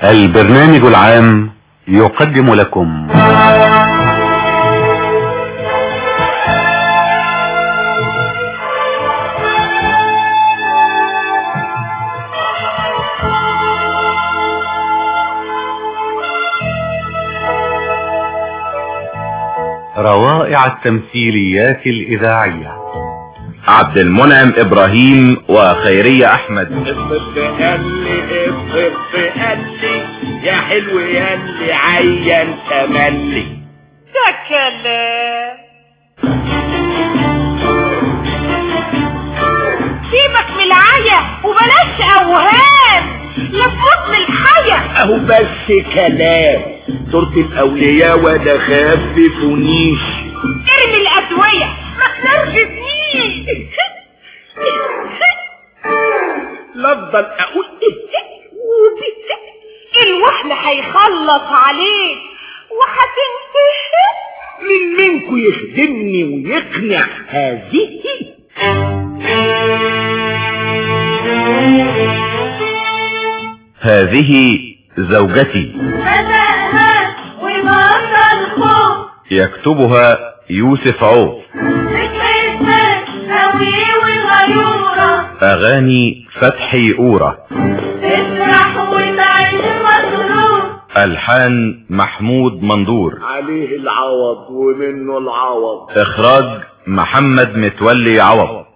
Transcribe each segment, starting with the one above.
البرنامج العام يقدم لكم روائع التمثيليات الإذاعية عبد المنعم ابراهيم وخيرية احمد الطب قال لي الطب قال لي يا حلو يا اللي عين تملي ده كلام سيبك من العيا وبلاش اوهام لفوت من الحيا اهو بس كلام صورة الاولياء ولا خففونيش ارمي الادوية ما تنرفزنيش لافضل اقول الوهل هيخلص عليك وهتنتهي من منكم يخدمني ويقنع هذه هذه زوجتي بدأها ومرة الخوف يكتبها يوسف عوف بتحسك قوي وغيورة اغاني فتحي اورا تفرح وتعيش مسرور الحان محمود مندور عليه العوض ومنه العوض اخراج محمد متولي عوض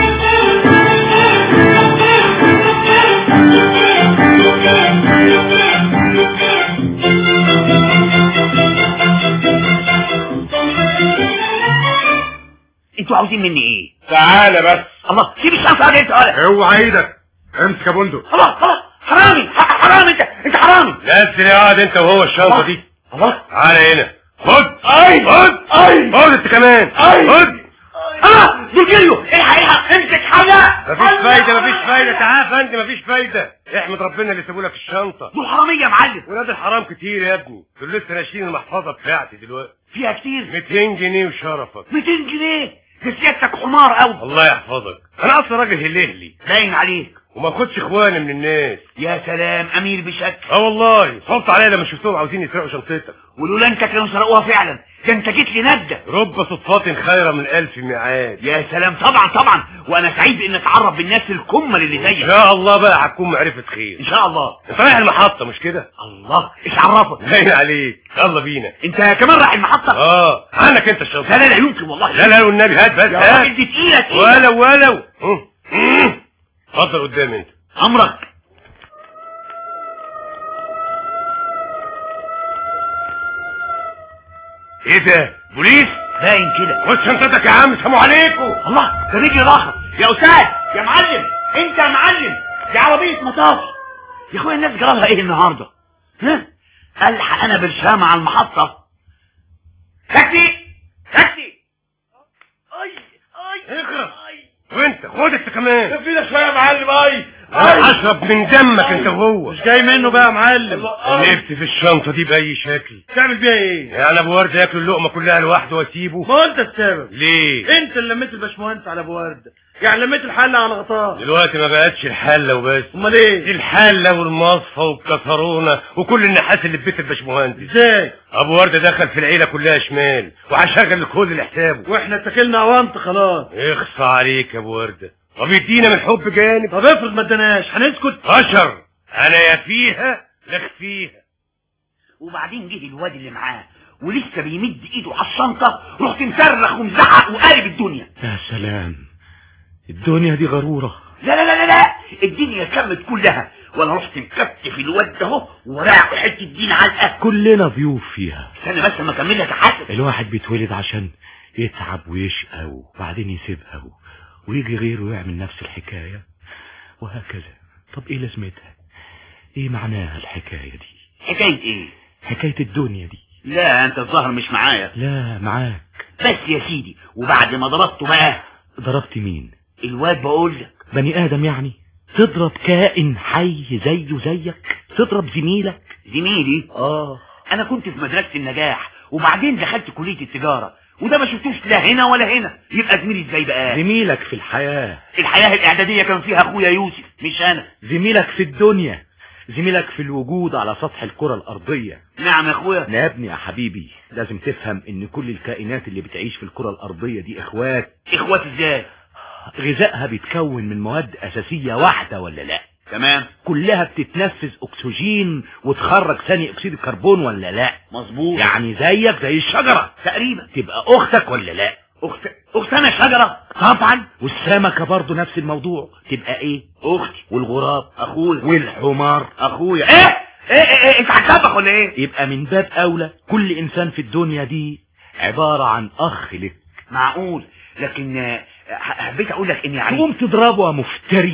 انتوا عاوزين مني ايه تعالى بس الله سيب الشنطه دي انت ولا اوعى ايدك امسك يا بندق خلاص خلاص حرامي ح- حرامي انت انت حرامي نزل يا قاعد انت وهو الشنطه دي الله تعالى هنا خد اي خد اي خد انت كمان أي. خد الله فيرجيليو الحق الحق امسك حاجه مفيش فايدة مفيش فايدة تعال يا فندم مفيش فايدة احمد ربنا اللي سابولك الشنطة دول حراميه يا معلم ولاد الحرام كتير يا ابني دول لسه ناشرين المحفظة بتاعتي دلوقتي فيها كتير 200 جنيه وشرفك 200 جنيه ده سيادتك حمار قوي الله يحفظك انا اصلا راجل هلهلي باين عليك وما اخدش اخواني من الناس يا سلام امير بشكل اه والله صوت عليا لما شفتهم عاوزين يسرقوا شنطتك ولولا انت كانوا سرقوها فعلا ده انت جيت لي ندة رب صدفات خيرة من الف ميعاد يا سلام طبعا طبعا وانا سعيد بان اتعرف بالناس الكمل اللي ان زيك شاء الله بقى هتكون معرفة خير ان شاء الله انت رايح المحطة مش كده الله ايش عرفك باين عليك يلا بينا انت كمان رايح المحطة اه عنك انت الشنطة لا لا لا يمكن والله لا لا والنبي هات بس يا هات راجل دي تقيلة تقيلة ولو ولو مم. مم. اتفضل قدامي انت امرك ايه ده بوليس باين كده خد شنطتك يا عم سلام عليكم الله ده رجلي راحت يا استاذ يا معلم انت يا معلم دي عربية مطاف يا اخويا الناس جرالها ايه النهارده ها الحق انا برشامة على المحطة تاكسي تاكسي اي اي اخرس. وانت خد انت كمان فينا شوية يا معلم اي اشرب من دمك انت وهو مش جاي منه بقى يا معلم قلبت في الشنطة دي بأي شكل تعمل بيها ايه يعني ابو ورد ياكل اللقمة كلها لوحده واسيبه ما هو انت السبب ليه انت اللي لميت الباشمهندس على ابو ورد يعني لميت الحله على غطاه دلوقتي ما بقتش الحلة وبس امال دي ايه الحلة والمصفى والكسرونة وكل النحاس اللي في بيت الباشمهندس ازاي ابو ورد دخل في العيلة كلها شمال وهشغل الكل لحسابه واحنا اتكلنا عوانت خلاص اخصى عليك يا ابو وردة طب يدينا من حب جانب طب افرض ما اداناش هنسكت اشر انا يا فيها لخفيها وبعدين جه الواد اللي معاه ولسه بيمد ايده على الشنطة رحت مصرخ ومزعق وقالب الدنيا يا سلام الدنيا دي غرورة لا لا لا لا لا الدنيا كمت كلها وانا رحت مكتف الواد ده اهو ورايح حته دين علقه كلنا ضيوف فيها استنى بس اما اكمل لك حاسس الواحد بيتولد عشان يتعب ويشقى وبعدين يسيبها و- ويجي غيره يعمل نفس الحكاية وهكذا طب ايه لازمتها ايه معناها الحكاية دي حكايه ايه حكاية الدنيا دي لا انت الظاهر مش معايا لا معاك بس يا سيدي وبعد ما ضربته بقى ضربت مين الواد بقول لك بني ادم يعني تضرب كائن حي زيه زيك تضرب زميلك زميلي اه انا كنت في مدرسة النجاح وبعدين دخلت كلية التجارة وده ما شفتوش لا هنا ولا هنا يبقى زميلي ازاي بقى زميلك في الحياة الحياة الاعدادية كان فيها اخويا يوسف مش انا زميلك في الدنيا زميلك في الوجود على سطح الكرة الأرضية نعم يا اخويا يا ابني يا حبيبي لازم تفهم ان كل الكائنات اللي بتعيش في الكرة الأرضية دي اخوات اخوات ازاي غذائها بيتكون من مواد أساسية واحدة ولا لا تمام كلها بتتنفذ أكسجين وتخرج ثاني أكسيد الكربون ولا لا مظبوط يعني زيك زي الشجرة تقريبا تبقى أختك ولا لا اخت اخت انا شجره طبعا والسمكة برضو نفس الموضوع تبقى ايه اختي والغراب اخويا والحمار اخويا ايه ايه ايه, إيه؟ انت هتسبخ ولا ايه يبقى من باب أولى كل إنسان في الدنيا دي عبارة عن أخ لك معقول لكن آه، ح- حبيت اقول لك ان يعني تقوم تضربه يا مفتري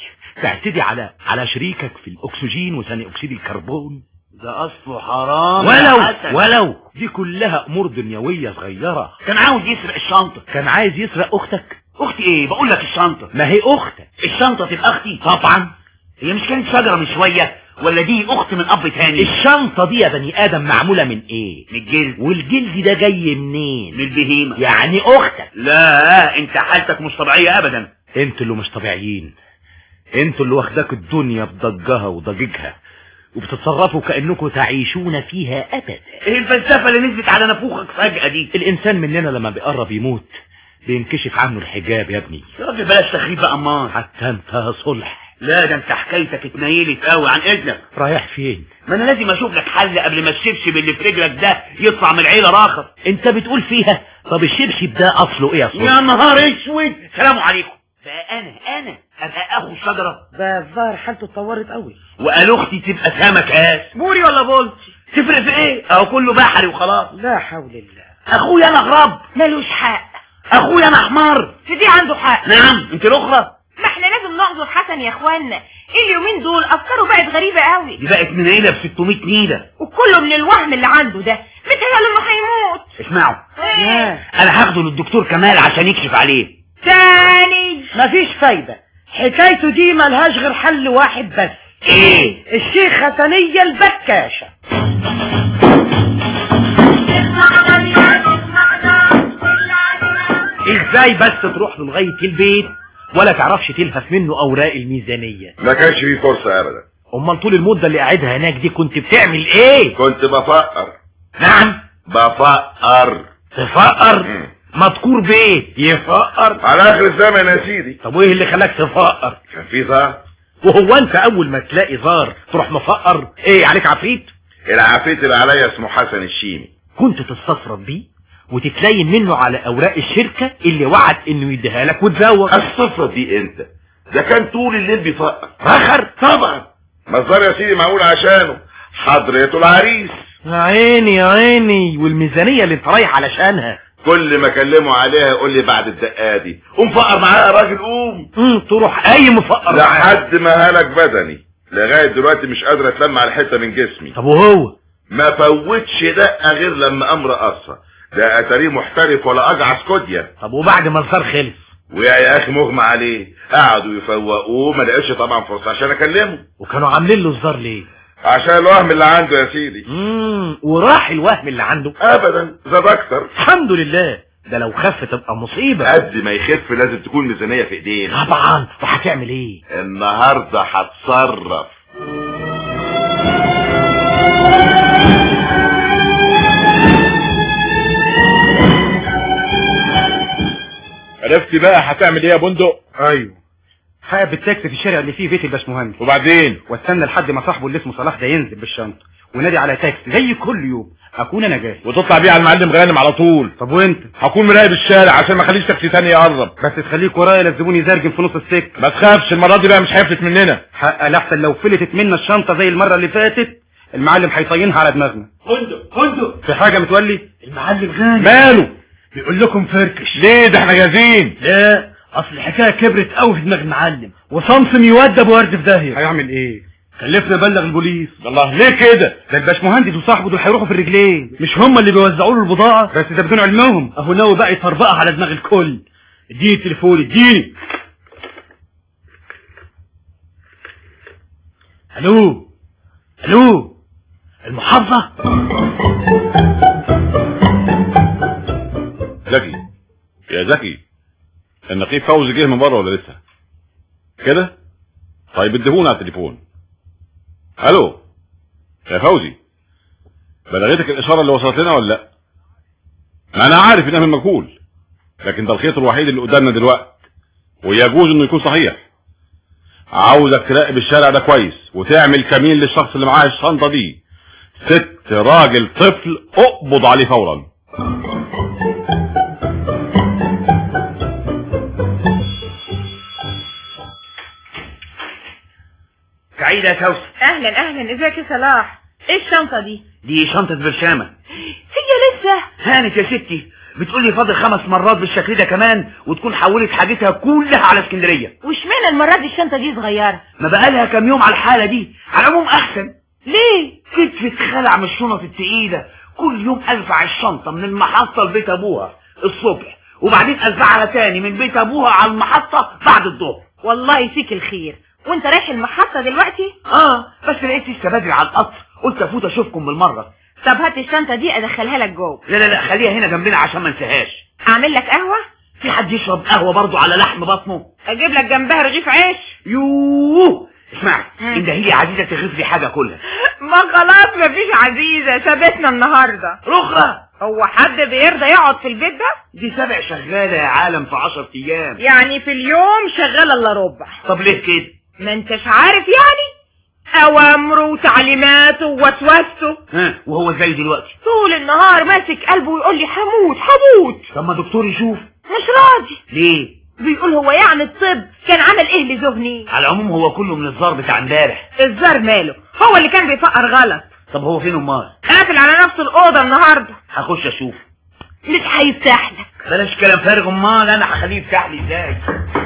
تعتدي على على شريكك في الأكسجين وثاني أكسيد الكربون ده اصله حرام يا ولو حسن. ولو دي كلها أمور دنيوية صغيرة كان عاوز يسرق الشنطه كان عايز يسرق أختك اختي ايه بقول لك الشنطه ما هي أختك الشنطه تبقى اختي طبعا هي مش كانت شجره من شويه ولا دي اخت من اب تاني الشنطة دي يا بني آدم معمولة من إيه من الجلد والجلد ده جاي منين من البهيمه يعني أختك لا انت حالتك مش طبيعيه ابدا انتوا اللي مش طبيعيين انتوا اللي واخداك الدنيا بضجها وضجيجها وبتتصرفوا كأنكم تعيشون فيها أبدا ايه الفلسفه اللي نزلت على نافوخك فجاه دي الإنسان مننا لما بيقرب يموت بينكشف عنه الحجاب يا ابني يا راجل بلاش تخريب بقى امان حتى انت صلح لا ده انت حكايتك اتنيلت قوي عن اذنك رايح فين ما انا لازم اشوف لك حل قبل ما الشبشب اللي في رجلك ده يطلع من العيله راخر انت بتقول فيها طب الشبشب ده اصله ايه يا يا صلح نهار اسود سلام عليكم فانا انا ابقى اخو الشجره ده الظاهر حالته اتطورت قوي وقال اختي تبقى سمك اس بوري ولا بولتي تفرق في ايه اهو كله بحري وخلاص لا حول الله اخويا انا غراب ملوش حق اخويا انا حمار في دي عنده حق نعم انت الاخرى ما احنا لازم نعذر حسن يا اخوانا اليومين دول افكاره بقت غريبة قوي دي بقت من عيله ب 600 نيله وكله من الوهم اللي عنده ده متهيأله انه هيموت اسمعوا ايه انا هاخده للدكتور كمال عشان يكشف عليه تاني مفيش فايدة حكايته دي ملهاش غير حل واحد بس ايه الشيخ حسنية البكاشة ازاي بس تروح له لغاية البيت ولا تعرفش تلهف منه اوراق الميزانية ما كانش فيه فرصة ابدا امال طول المدة اللي قاعدها هناك دي كنت بتعمل ايه كنت بفقر نعم بفقر تفقر مم. مذكور بايه يفقر على اخر الزمن يا سيدي طب وايه اللي خلاك تفقر كان في ظهر وهو انت اول ما تلاقي زار تروح مفقر ايه عليك عفريت العفيت اللي عليا اسمه حسن الشيمي كنت تستفرد بيه وتتلاين منه على اوراق الشركة اللي وعد انه يديها لك وتزوج الصفرة دي انت ده كان طول الليل بيفقر رخر طبعا مصدر يا سيدي معمول عشانه حضرته العريس يا عيني يا عيني والميزانية اللي انت رايح علشانها كل ما اكلمه عليها يقول لي بعد الدقه دي قوم فقر معايا يا راجل قوم مم، تروح اي مفقر معاه. لحد ما هلك بدني لغايه دلوقتي مش قادر اتلم على حته من جسمي طب وهو ما فوتش دقه غير لما امر قصه ده اتاريه محترف ولا اجعص كوديا طب وبعد ما الزار خلص ويا يا اخي مغمى عليه قعدوا يفوقوه ما لقيتش طبعا فرصه عشان اكلمه وكانوا عاملين له الزار ليه عشان الوهم اللي عنده يا سيدي امم وراح الوهم اللي عنده ابدا زاد اكتر الحمد لله ده لو خف تبقى مصيبة قد ما يخف لازم تكون ميزانيه في ايدينا طبعا وهتعمل ايه النهارده هتصرف عرفت بقى هتعمل ايه يا بندق ايوه هقف بالتاكسي في الشارع اللي فيه بيت الباشمهندس وبعدين واستنى لحد ما صاحبه اللي اسمه صلاح ده ينزل بالشنطه ونادي على تاكسي زي كل يوم اكون انا جاهز وتطلع بيه على المعلم غانم على طول طب وانت هكون مراقب الشارع عشان ما اخليش تاكسي تاني يقرب بس تخليك ورايا لا الزبون يزرجن في نص السكه ما تخافش المره دي بقى مش هيفلت مننا حق الاحسن لو فلتت منا الشنطه زي المره اللي فاتت المعلم هيطينها على دماغنا فندق فندق في حاجه متولي المعلم غانم ماله بيقول لكم فركش ليه ده احنا جاهزين لا اصل الحكايه كبرت قوي في دماغ المعلم وصمصم يودب ورد في داهيه هيعمل ايه كلفنا بلغ البوليس الله ليه كده ده الباشمهندس وصاحبه دول هيروحوا في الرجلين مش هم اللي بيوزعوا له البضاعه بس ده بدون علمهم اهو ناوي بقى يطربقها على دماغ الكل اديني التليفون اديني الو الو المحافظه زكي يا زكي النقيب فوزي جه من بره ولا لسه كده طيب اديهوني على التليفون الو يا فوزي بلغتك الاشاره اللي وصلت لنا ولا لا ما انا عارف انها من مجهول لكن ده الخيط الوحيد اللي قدامنا دلوقتي ويجوز انه يكون صحيح عاوزك تراقب الشارع ده كويس وتعمل كمين للشخص اللي معاه الشنطه دي ست راجل طفل اقبض عليه فورا سعيدة يا فوزي اهلا اهلا ازيك يا صلاح ايه الشنطة دي دي شنطة برشامة هي لسه هانت يا ستي بتقولي فاضل خمس مرات بالشكل ده كمان وتكون حولت حاجتها كلها على اسكندرية واشمعنى المرة دي الشنطة دي صغيرة ما بقالها كام يوم على الحالة دي على العموم احسن ليه كتفي اتخلع من الشنط التقيلة كل يوم ارفع الشنطة من المحطة لبيت ابوها الصبح وبعدين ارفعها تاني من بيت ابوها على المحطة بعد الظهر والله يفيك الخير وانت رايح المحطة دلوقتي اه بس لقيت لسه بدري على القطر قلت افوت اشوفكم بالمرة طب هات الشنطة دي ادخلها لك جوه لا لا لا خليها هنا جنبنا عشان ما انساهاش اعمل لك قهوة في حد يشرب قهوة برضو على لحم بطنه اجيب لك جنبها رغيف عيش يوه اسمعي مم. انت هي عزيزة تغيف لي حاجة كلها ما خلاص مفيش عزيزة سابتنا النهاردة رخرة هو حد بيرضى يقعد في البيت ده دي سبع شغالة يا عالم في عشر ايام يعني في اليوم شغال الا ربع طب ليه كده ما انتش عارف يعني اوامره وتعليماته ووسوسته ها وهو ازاي دلوقتي طول النهار ماسك قلبه ويقول لي هموت هموت طب ما دكتور يشوف مش راضي ليه بيقول هو يعني الطب كان عمل ايه لذهني على العموم هو كله من الزار بتاع امبارح الزار ماله هو اللي كان بيفقر غلط طب هو فين امال قافل على نفسه الاوضه النهارده هخش اشوف مش هيفتح لك بلاش كلام فارغ امال انا هخليه يفتح لي ازاي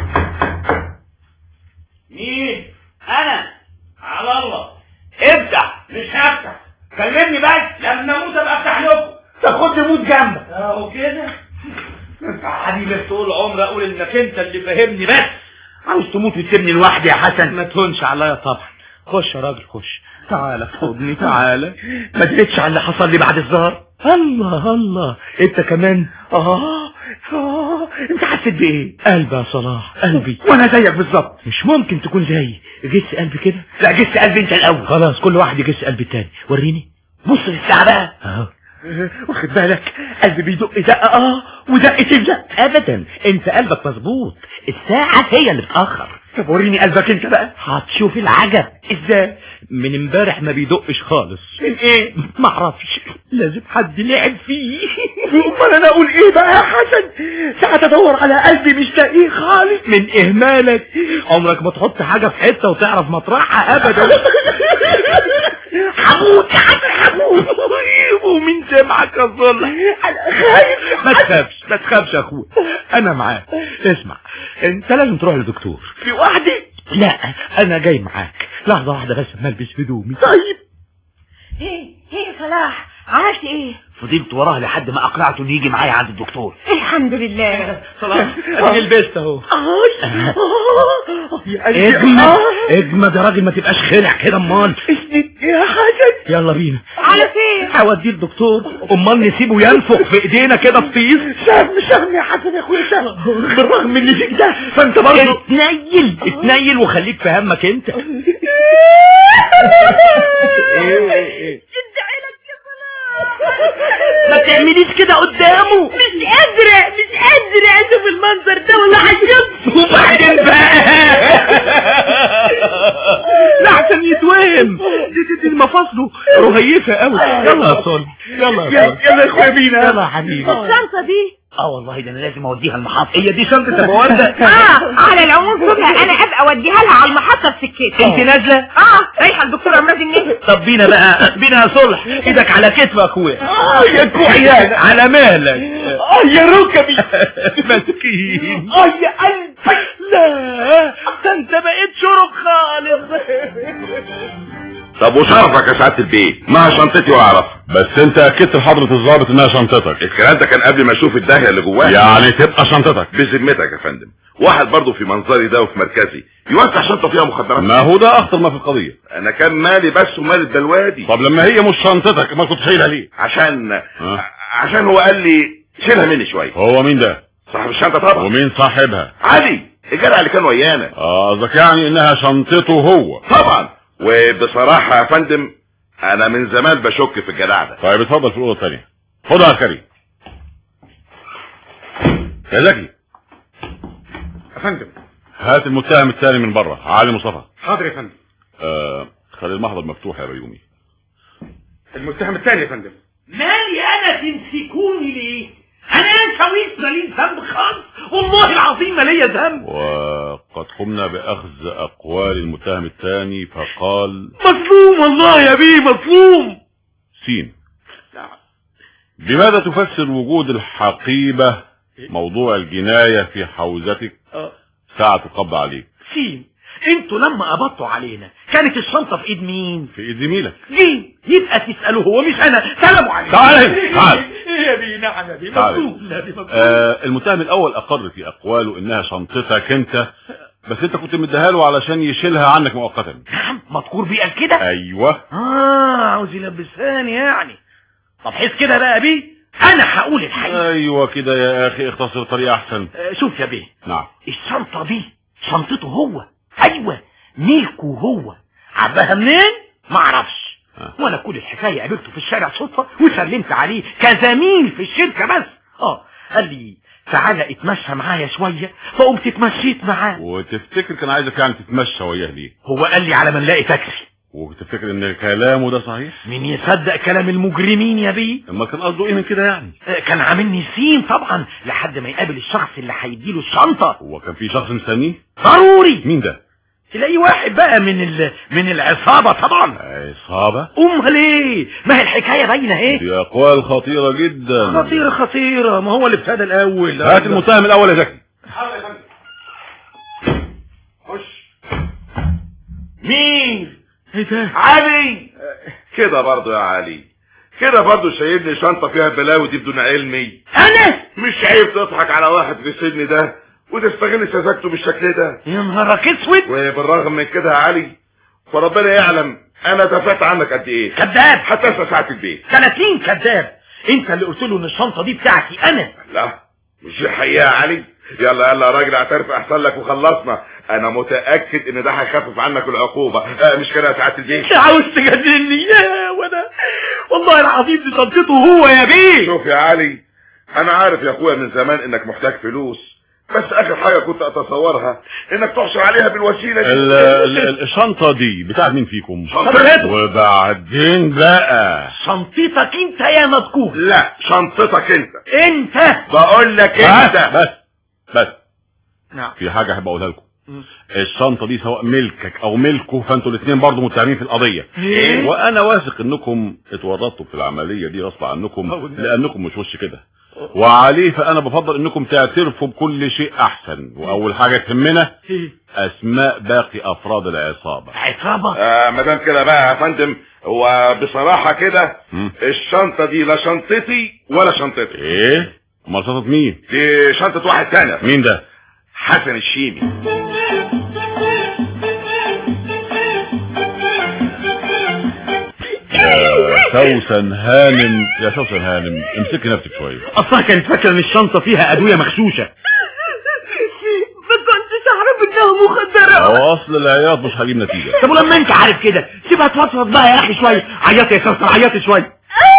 مين انا على الله افتح مش هفتح كلمني بس لما اموت ابقى افتح لكم طب خد موت جنبك اهو كده انت يا حبيبي طول عمري اقول انك انت اللي فاهمني بس عاوز تموت وتسيبني لوحدي يا حسن ما تهونش عليا طبعا خش يا راجل خش تعالى في حضني تعالى ما دريتش على اللي حصل لي بعد الظهر الله الله انت كمان اه اه انت حسيت بايه قلبي يا صلاح قلبي وانا زيك بالظبط مش ممكن تكون زيي جس قلبي كده لا جس قلبي انت الاول خلاص كل واحد يجس قلب التاني وريني بص للساعه بقى اهو واخد بالك قلبي بيدق دقه اه ودقتين لا ابدا انت قلبك مظبوط الساعة هي اللي بتأخر طب وريني قلبك انت بقى هتشوف العجب ازاي من امبارح ما بيدقش خالص من ايه معرفش لازم حد لعب فيه امال انا اقول ايه بقى يا حسن ساعة ادور على قلبي مش لاقيه خالص من اهمالك عمرك ما تحط حاجة في حتة وتعرف مطرحها ابدا حموت يا حسن حموت ومين سمعك يا صلح انا خايف ما تخافش ما تخافش يا اخويا انا معاك اسمع انت لازم تروح للدكتور في وحدي لا انا جاي معاك لحظة واحدة بس ما البس هدومي طيب ايه ايه يا صلاح عملت ايه فضلت وراه لحد ما اقنعته انه يجي معايا عند الدكتور الحمد لله خلاص اديني لبست اهو آه، يا قلبي اجمد آه. اجمد يا راجل ما تبقاش خلع كده امال اسند يا حسن يلا بينا على فين هوديه الدكتور امال نسيبه ينفخ في ايدينا كده بطيس سهم سهم يا حسن يا اخويا سهم بالرغم من اللي فيك ده فانت برضه اتنيل اتنيل وخليك في همك انت شد عينك يا صلاح ما تعمليش كده قدامه مش قادرة مش قادرة اشوف المنظر ده والله عجبت وبعدين بقى لا عشان يتوهم دي, دي, دي مفاصله رهيفة قوي يلا يا صالح يلا يا صالح يلا يا اخويا بينا يلا يا حبيبي الشنطة دي اه والله ده انا لازم اوديها المحطة هي دي شنطة ابو وردة اه على العموم خدها انا ابقى اوديها لها على المحطة في سكتي انت نازلة اه رايحة الدكتور امراض النجم طب بينا بقى بينا يا صلح ايدك على كتفك يا اخويا اه يا كوعيان على مهلك اه يا ركبي مسكين اه يا قلبي لا ده انت بقيت شرب خالص طب وشرفك يا سعاده البيت ما شنطتي واعرفها بس انت اكدت لحضرة الضابط انها شنطتك الكلام ده كان قبل ما اشوف الداهيه اللي جواها يعني تبقى شنطتك بذمتك يا فندم واحد برضه في منظري ده وفي مركزي يوسع شنطه فيها مخدرات ما هو ده اخطر ما في القضية انا كان مالي بس ومال الدلوادي طب لما هي مش شنطتك ما كنت شايلها ليه عشان ها؟ عشان هو قال لي شيلها مني شويه هو مين ده صاحب الشنطه طبعا ومين صاحبها علي الجدع اللي كان ويانا اه قصدك يعني انها شنطته هو طبعا وبصراحة يا فندم انا من زمان بشك في الجدع ده طيب اتفضل في الاوضه الثانيه خد يا عسكري يا زكي يا فندم هات المتهم الثاني من بره علي مصطفى حاضر يا فندم آه خلي المحضر مفتوح يا بيومي المتهم الثاني يا فندم مالي انا تمسكوني ليه انا سويت ماليش ذنب خالص والله العظيم ما ليا ذنب وقد قمنا باخذ اقوال المتهم الثاني فقال مظلوم والله يا بيه مظلوم سين بماذا تفسر وجود الحقيبة موضوع الجناية في حوزتك آه. ساعة القبض عليك سين انتوا لما قبضتوا علينا كانت الشنطة في ايد مين في ايد زميلك جه يبقى تسأله هو مش انا سلموا عليه تعال هنا، تعال. ايه يا بيه نعم يا بيه تعال. مظلوم يا بيه مظلوم آه المتهم الاول اقر في اقواله انها شنطتك انت بس انت كنت مديها له علشان يشيلها عنك مؤقتا نعم مذكور بيه قال كده ايوه اه عاوز يلبساني يعني طب حس كده بقى يا بيه انا هقول الحقيقة ايوه كده يا اخي اختصر طريقة احسن آه، شوف يا بيه نعم الشنطة دي شنطته هو ايوه ملكه هو عباها منين ما اعرفش آه. وانا كل الحكاية قابلته في الشارع صدفة وسلمت عليه كزميل في الشركة بس اه قال لي تعالى اتمشى معايا شوية فقمت اتمشيت معاه وتفتكر كان عايزك يعني تتمشى وياه ليه هو قال لي على ما نلاقي تاكسي وتفتكر ان كلامه ده صحيح مين يصدق كلام المجرمين يا بيه اما كان قصده ايه من كده يعني آه، كان عاملني سين طبعا لحد ما يقابل الشخص اللي هيديله الشنطة هو كان في شخص مستنيه ضروري مين ده تلاقي واحد بقى من ال... من العصابة طبعا عصابة امال ايه ما هي الحكاية باينة ايه دي اقوال خطيرة جدا خطيرة خطيرة ما هو اللي ابتدى الاول هات المتهم الاول يا زكي مين ايه ده علي كده برضو يا علي كده برضو شايلني شنطة فيها بلاوي دي بدون علمي انا مش عيب تضحك على واحد في سني ده وتستغل سذاجته بالشكل ده يا نهارك اسود وبالرغم من كده يا علي فربنا يعلم انا دفعت عنك قد ايه كذاب حتى ساعة البيت 30 كذاب انت اللي قلت له ان الشنطة دي بتاعتي انا لا مش دي حقيقة يا علي يلا يلا يا راجل اعترف احسن لك وخلصنا انا متأكد ان ده هيخفف عنك العقوبة آه مش كده يا ساعة البيت عاوز تجنني يا وانا والله العظيم دي شنطته هو يا بيه شوف يا علي انا عارف يا اخويا من زمان انك محتاج فلوس بس اخر حاجة كنت اتصورها انك تحشر عليها بالوسيلة دي ال- ال- ال- الشنطة دي بتاعت مين فيكم شنطته. وبعدين بقى شنطتك انت يا مذكور لا شنطتك انت انت بقول لك بس انت بس بس نعم في حاجة احب اقولها لكم الشنطة دي سواء ملكك او ملكه فانتوا الاثنين برضه متهمين في القضية إيه؟ وانا واثق انكم اتورطتوا في العملية دي غصب عنكم لانكم مش وش كده وعليه فانا بفضل انكم تعترفوا بكل شيء احسن واول حاجة تهمنا إيه؟ اسماء باقي افراد العصابة عصابة آه مدام كده بقى يا فندم هو بصراحة كده مم. الشنطة دي لا شنطتي ولا شنطتي ايه امال شنطة مين دي شنطة واحد تاني مين ده حسن الشيمي يا سوسن هانم يا سوسن هانم امسكي نفسك شوية اصلا كانت فاكره ان الشنطه فيها ادويه مغشوشه ما كنتش اعرف انها مخدرات هو اصل العياط مش هجيب نتيجة طب ولما انت عارف كده سيبها تفضفض بقى يا اخي شويه عيطي يا سوسن عيطي شويه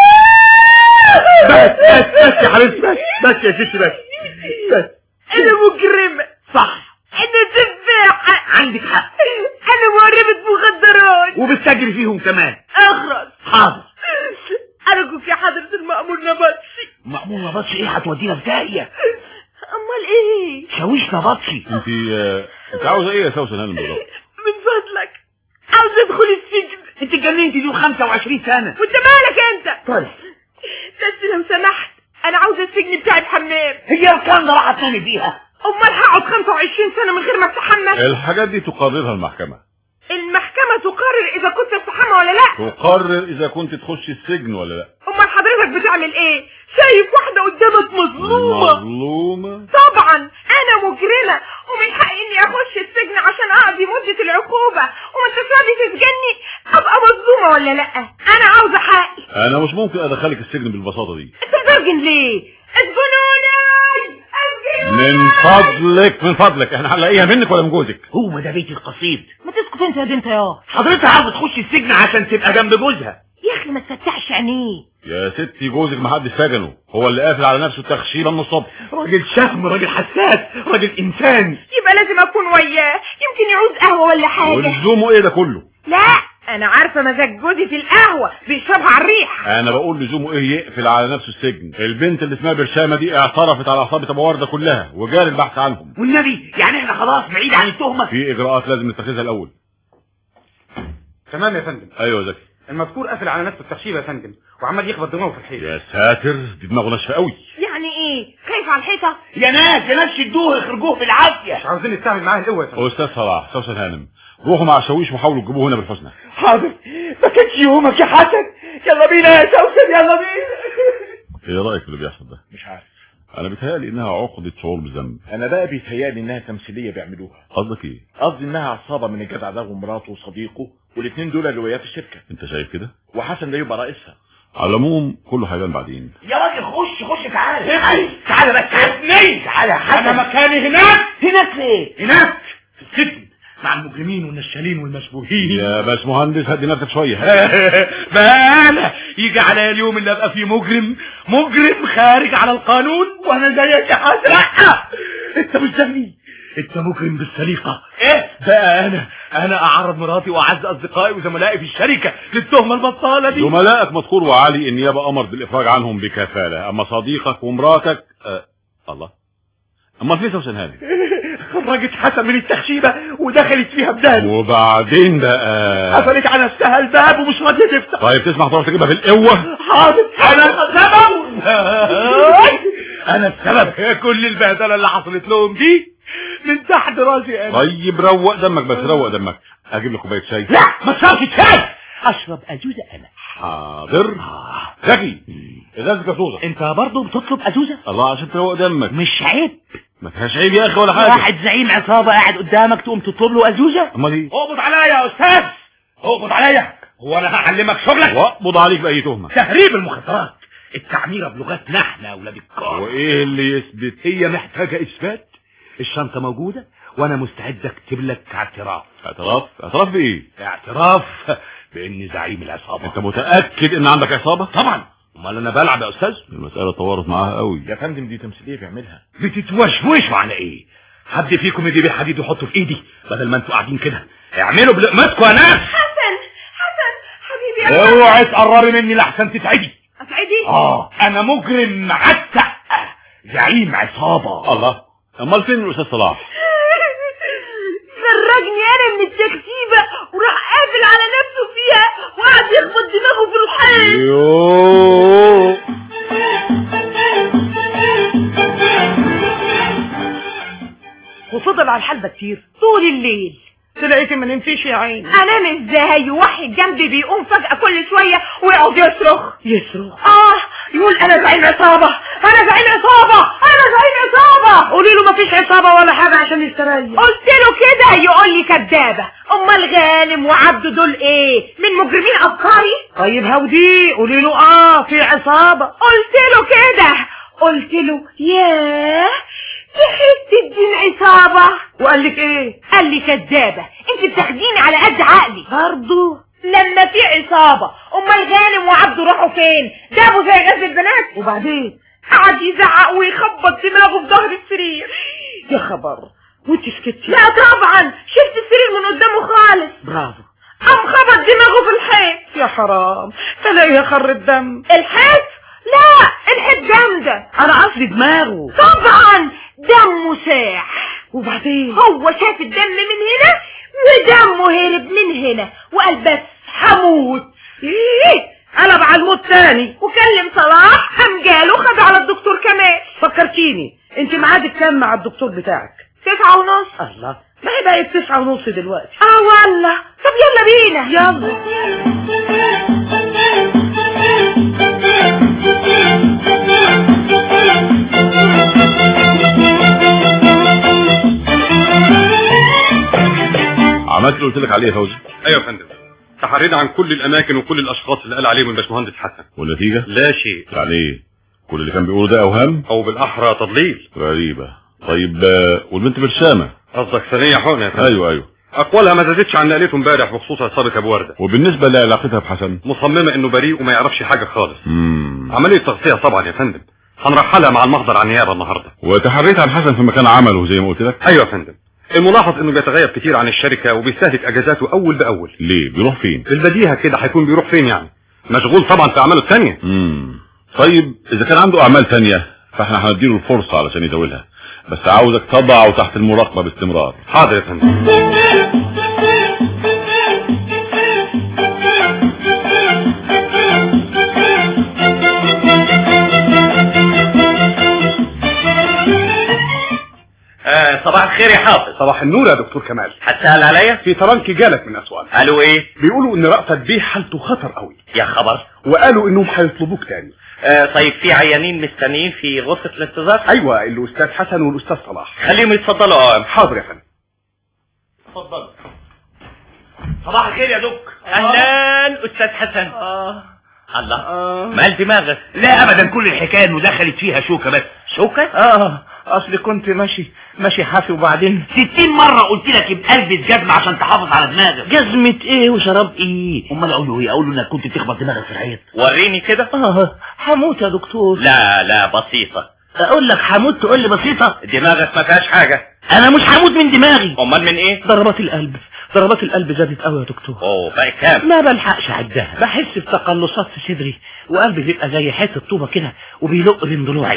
بس بس بس يا حبيبتي بس بس يا ستي بس بس انا مجرمة صح انا سفاحة عندك حق انا مهربة مخدرات وبتسجل فيهم كمان اخرس حاضر ارجوك يا حضرة المأمور نبطشي مأمور نبطشي ايه هتودينا في داهيه امال ايه شاويش نبطشي انت آه، انت عاوزة ايه يا سوسن هانم بالظبط من فضلك عاوز ادخل السجن انت اتجننتي دي 25 سنه وانت مالك انت طيب بس لو سمحت انا عاوزة السجن بتاعي بحمام هي الكلام ده راح تنامي فيها امال هقعد 25 سنة من غير ما استحمى الحاجات دي تقررها المحكمة المحكمة تقرر اذا كنت استحمى ولا لا تقرر اذا كنت تخش السجن ولا لا امال حضرتك بتعمل ايه شايف واحدة قدامك مظلومة مظلومة طبعا انا مجرمة ومن حقي اني اخش السجن عشان اقضي مدة العقوبة وما انت راضي تسجني ابقى مظلومة ولا لا انا عاوزة حقي انا مش ممكن ادخلك السجن بالبساطة دي انت بتسجن ليه اسجنوني اسجنوني من فضلك من فضلك احنا هنلاقيها منك ولا من جوزك هو ده بيت القصيد ما تسكت رحت انت يا دي انت يا حضرتها عاوزه تخش السجن عشان تبقى جنب جوزها يا اخي ما تفتحش عينيه يا ستي جوزك ما حدش سجنه هو اللي قافل على نفسه تخشيبه من الصبح راجل شهم راجل حساس راجل انسان يبقى لازم اكون وياه يمكن يعوز قهوة ولا حاجة ولزومه ايه ده كله لا انا عارفة مزاج جوزي في القهوة بيشربها على الريح انا بقول لزومه ايه يقفل على نفسه السجن البنت اللي اسمها برشامه دي اعترفت على عصابه ابو ورده كلها وجاري البحث عنهم والنبي يعني احنا خلاص بعيد عن التهمه في اجراءات لازم نتخذها الاول تمام يا فندم ايوه يا زكي المذكور قافل على نفسه التخشيبه يا فندم وعمال يخبط دماغه في الحيط يا ساتر دي دماغه ناشفه قوي يعني ايه خايف على الحيطة يا ناس يا ناس شدوه اخرجوه بالعافيه مش عاوزين نستعمل معاه القوه يا فندم استاذ صلاح سوسن هانم روحوا مع الشاويش وحاولوا تجيبوه هنا بالحسنى حاضر ما كانش يومك يا حسن يلا بينا يا سوسن يلا بينا ايه رايك في اللي بيحصل ده مش عارف انا بيتهيألي انها عقده شعور بالذنب انا بقى بيتهيألي انها تمثيليه بيعملوها قصدك ايه قصدي انها عصابه من الجدع ده ومراته وصديقه والاثنين دول اللي وياه في الشركه انت شايف كده وحسن ده يبقى رئيسها على العموم كله هيبان بعدين يا راجل خش خش تعالى تعالى تعالى بس تعالى تعالى يا حسن انا مكاني هناك هناك ليه هناك في السجن مع المجرمين والنشالين والمشبوهين يا باش مهندس هدي نفسك شويه بقى انا يجي عليا اليوم اللي ابقى فيه مجرم مجرم خارج على القانون وانا زيك يا حسن لا انت مش زيي انت مجرم بالسليقة ايه بقى انا انا اعرض مراتي واعز اصدقائي وزملائي في الشركة للتهمة البطالة دي زملائك مذكور وعلي النيابه امر بالافراج عنهم بكفاله اما صديقك ومراتك آه الله اما في سوسن هانم خرجت حسن من التخشيبة ودخلت فيها بدال وبعدين بقى قفلت على نفسها الباب ومش راضية تفتح طيب تسمح تروح تجيبها بالقوه حاضر انا السبب انا السبب كل البهدله اللي حصلت لهم دي من تحت راسي انا طيب روق دمك بس روق دمك اجيب لك كوبايه شاي لا ما تشربش شاي اشرب اجوزه انا حاضر زكي ازازه كاسوزه انت برضه بتطلب ازوزه الله عشان تروق دمك مش عيب ما فيهاش عيب يا اخي ولا حاجه واحد زعيم عصابه قاعد قدامك تقوم تطلب له ازوزه امال ايه اقبض عليا يا استاذ اقبض عليا هو انا هعلمك شغلك واقبض عليك باي تهمه تهريب المخدرات التعميره بلغتنا احنا اولاد الكار وايه اللي يثبت هي محتاجه اثبات الشنطه موجوده وانا مستعد اكتب لك اعتراف اعتراف اعتراف بايه اعتراف باني زعيم العصابه انت متاكد ان عندك عصابه طبعا امال انا بلعب يا استاذ المساله طورت معاها قوي يا فندم دي تمثيليه بيعملها بتتوشوشوا على ايه حد فيكم يجيب الحديد ويحطه في ايدي بدل ما انتوا قاعدين كده اعملوا بلقمتكم يا ناس حسن حسن حبيبي انا اوعي تقربي مني لحسن تتعدي اسعدي اه انا مجرم معتق زعيم عصابه الله امال فين الاستاذ صلاح خرجني انا من التكتيبة وراح قافل على نفسه فيها وقعد يخبط دماغه في الحيط يوه وفضل على الحال ده كتير طول الليل تلاقيكي ما نمتيش يا عيني انام ازاي واحد جنبي بيقوم فجأة كل شوية ويقعد يصرخ يصرخ اه يقول انا زعيم عصابة انا زعيم عصابة انا زعيم عصابة قولي له مفيش عصابة ولا حاجة عشان يستريح قلت له كده يقول لي كدابة امال غانم وعبده دول ايه من مجرمين افكاري طيب هوديه قولي له اه في عصابة قلت له كده قلت له ياه تحس الدين عصابة وقال لك ايه قال لي كدابة انت بتاخديني على قد عقلي برضه لما في عصابة امال غانم وعبده راحوا فين جابوا زي غزل البنات وبعدين قعد يزعق ويخبط دماغه في ظهر السرير يا خبر وانت سكتي لا طبعا شلت السرير من قدامه خالص برافو قام خبط دماغه في الحيط يا حرام تلاقيها خر الدم الحيط لا الحيط جامدة انا قصدي دماغه طبعا دمه ساح وبعدين هو شاف الدم من هنا ودمه هرب من هنا وقال بس هموت ايه قلب على الموت تاني وكلم صلاح قام جاله خد على الدكتور كمال فكرتيني انت ميعادك كام مع الدكتور بتاعك تسعة ونص الله ما هي بقت تسعة ونص دلوقتي اه والله طب يلا بينا يلا عملت اللي قلت لك عليه يا فوزي ايوه يا فندم تحرينا عن كل الاماكن وكل الاشخاص اللي قال عليهم الباشمهندس حسن والنتيجه لا شيء يعني ايه كل اللي كان بيقوله ده اوهام او بالاحرى تضليل غريبه طيب آه، والبنت برشامه قصدك ثانيه حقنه يا فندم ايوه ايوه اقوالها ما زادتش عن نقلته امبارح بخصوص عصابه ابو ورده وبالنسبة لعلاقتها بحسن مصممه انه بريء وما يعرفش حاجه خالص مم. عمليه تغطيه طبعا يا فندم هنرحلها مع المحضر عن النيابه النهارده وتحريت عن حسن في مكان عمله زي ما قلت لك ايوه يا فندم الملاحظ انه بيتغيب كتير عن الشركه وبيستهلك اجازاته اول باول ليه بيروح فين بالبديهه كده هيكون بيروح فين يعني مشغول طبعا في اعماله الثانيه مم. طيب اذا كان عنده اعمال تانية فاحنا هنديله الفرصة علشان يزاولها بس عاوزك تضعه تحت المراقبة باستمرار حاضر يا فندم آه صباح الخير يا حافظ صباح النور يا دكتور كمال هتسأل عليا في طرنك جالك من اسوان قالوا ايه بيقولوا ان رأفت بيه حالته خطر قوي يا خبر وقالوا انهم هيطلبوك تاني آه طيب في عيانين مستنيين في غرفة الانتظار ايوه الاستاذ حسن والاستاذ صلاح خليهم يتفضلوا اه حاضر يا فندم اتفضل صباح الخير يا دك اهلا استاذ حسن آه. الله آه. مال دماغك لا ابدا كل الحكايه انه دخلت فيها شوكه بس شوكة اه اصل كنت ماشي ماشي حافي وبعدين ستين مرة قلت لك يبقى البس جزمة عشان تحافظ على دماغك جزمة ايه وشراب ايه امال اقول له ايه اقول له انك كنت بتخبط دماغك في الحيط وريني كده اه هموت يا دكتور لا لا بسيطة اقول لك هموت تقول لي بسيطة دماغك ما فيهاش حاجة انا مش هموت من دماغي امال من ايه ضربات القلب ضربات القلب زادت قوي يا دكتور اوه بقى كام ما بلحقش اعدها بحس بتقلصات في صدري وقلبي بيبقى زي حته طوبه كده وبيلق بين ضلوعي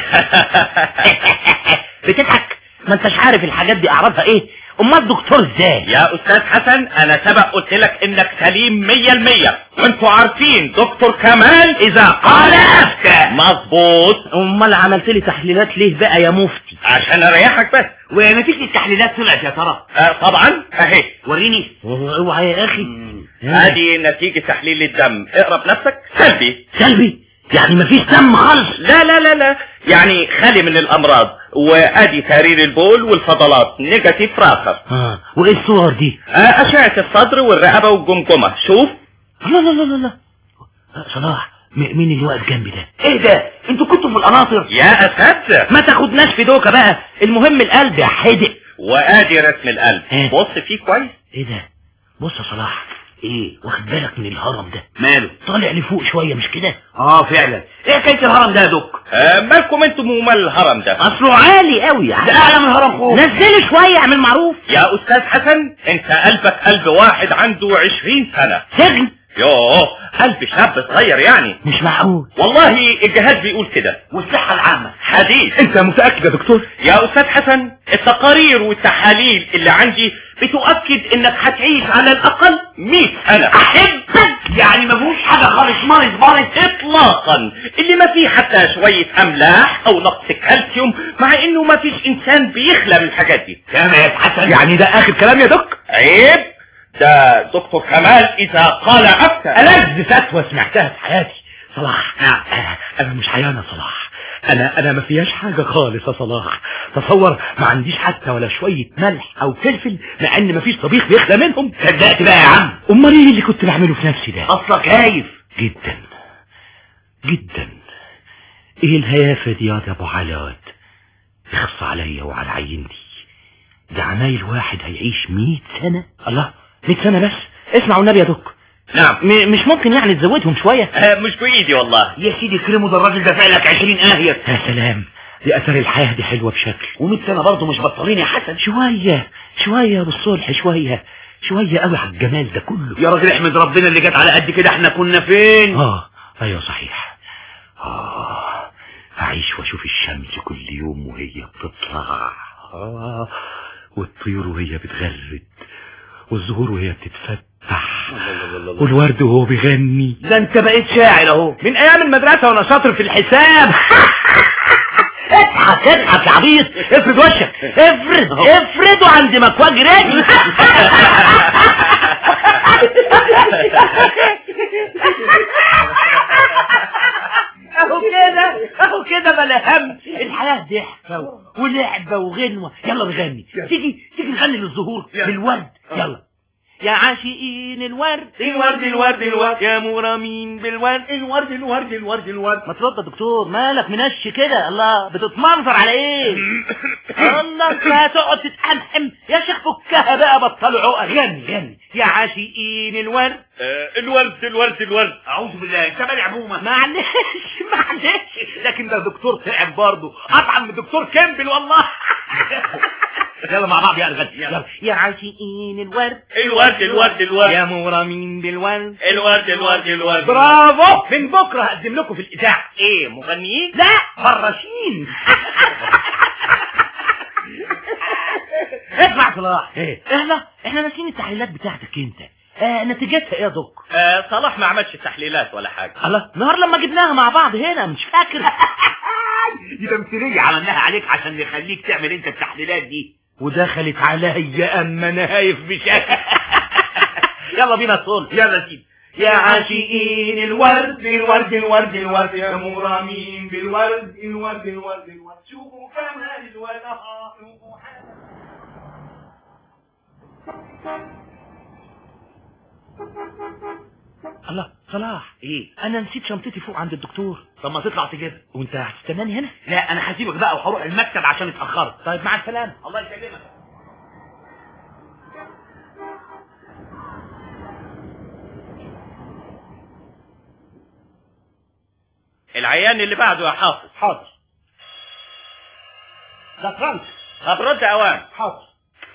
بتضحك ما انتش عارف الحاجات دي اعراضها ايه امال الدكتور ازاي يا استاذ حسن انا سبق قلت لك انك سليم مية المية وانتوا عارفين دكتور كمال اذا قال افتى مظبوط امال عملت لي تحليلات ليه بقى يا مفتي عشان اريحك بس ونتيجة التحليلات طلعت يا ترى آه طبعا اهي وريني اوعى يا اخي ادي نتيجة تحليل الدم اقرا بنفسك سلبي سلبي يعني مفيش دم خالص لا لا لا لا يعني خالي من الامراض وادي تهرير البول والفضلات نيجاتيف راخر اه وايه الصور دي آه اشعة الصدر والرقبة والجمجمة شوف لا لا لا لا لا صلاح م- مين اللي واقف جنبي ده ايه ده انتوا كنتوا في القناطر يا اساتذة ما تاخدناش في دوكه بقى المهم القلب يا حدق وادي رسم القلب إيه؟ بص فيه كويس ايه ده بص يا صلاح ايه واخد بالك من الهرم ده ماله طالع لفوق شويه مش كده اه فعلا ايه حكايه الهرم ده يا دك آه مالكم انتم ومال الهرم ده اصله عالي قوي ده يعني اعلى من هرم خوف نزله شويه اعمل معروف يا استاذ حسن انت قلبك قلب واحد عنده عشرين سنة سجن يوه قلب شاب صغير يعني مش معقول والله الجهاز بيقول كده والصحه العامه حديث انت متأكد يا دكتور يا استاذ حسن التقارير والتحاليل اللي عندي بتؤكد انك هتعيش على الاقل 100 سنة احبك يعني ما فيهوش حاجه خالص مارس بارس اطلاقا اللي ما فيه حتى شوية املاح او نقص كالسيوم مع انه ما فيش انسان بيخلى من الحاجات دي تمام يا حسن يعني ده اخر كلام يا دك عيب ده دكتور كمال اذا قال افتى ألذ فتوى سمعتها في حياتي صلاح أنا, أنا مش حيان يا صلاح أنا أنا ما فيهاش حاجة خالص يا صلاح تصور ما عنديش حتى ولا شوية ملح أو فلفل مع إن ما فيش طبيخ بيخلى منهم صدقت بقى يا عم أمال إيه اللي كنت بعمله في نفسي ده اصلك هايف جدا جدا إيه الهيافة دي يا أبو علاء يخص عليا وعلى عينتي ده عمايل واحد هيعيش مئة سنة الله مئة سنة بس اسمعوا النبي يا دك نعم م- مش ممكن يعني تزودهم شوية آه، مش بايدي والله يا سيدي كريمو ده الراجل دافع لك 20 اهية يا سلام دي اثر الحياة دي حلوة بشكل و100 سنه برضه مش بطالين يا حسن شوية شوية بالصلح شوية شوية قوي على الجمال ده كله يا راجل احمد ربنا اللي جت على قد كده احنا كنا فين اه ايوه صحيح اه اعيش واشوف الشمس كل يوم وهي بتطلع اه والطيور وهي بتغرد والزهور وهي بتتفتح والورد وهو بيغني ده انت بقيت شاعر اهو من ايام المدرسة وانا شاطر في الحساب اضحك اضحك يا عبيط افرد وشك افرد افرده عند مكواج رجل اهو كده اهو كده بلا هم الحياة ضحكة ولعبة وغنوة يلا نغني تيجي تيجي نغني للزهور للورد يلا يا عاشقين الورد الورد الورد الورد يا مرامين بالورد الورد الورد الورد الورد ما ترد يا دكتور مالك منش كده الله بتتمنظر على ايه الله انت هتقعد تتحمحم يا شيخ فكها بقى بطلوا عقر غني غني يا عاشقين الورد الورد الورد الورد اعوذ بالله انت مالي عموما معلش معلش لكن ده دكتور تعب برضه اطعم من الدكتور كامبل والله يلا مع بعض يا غني يلا يا عاشقين الورد الورد الورد الورد يا مرامين بالورد الورد الورد الورد برافو من بكره هقدم لكم في الاذاعه ايه مغنيين لا فراشين اسمع صلاح ايه احنا احنا ناسيين التحليلات بتاعتك انت آه نتيجتها ايه يا دك آه صلاح ما عملش تحليلات ولا حاجة الله نهار لما جبناها مع بعض هنا مش فاكر دي تمثيلية عملناها عليك عشان نخليك تعمل انت التحليلات دي ودخلت عليا اما انا هايف بشكل يلا بينا صول يلا سيدي يا عاشقين الورد الورد الورد الورد يا مرامين بالورد الورد الورد الورد شوفوا كمال الورد آه، شوفوا الله صلاح ايه انا نسيت شنطتي فوق عند الدكتور طب ما تطلع تجيبها وانت هتستناني هنا لا انا هسيبك بقى وهروح المكتب عشان اتاخرت طيب مع السلامه الله يسلمك العيان اللي بعده يا حافظ حاضر ده فرانك هترد اوان حاضر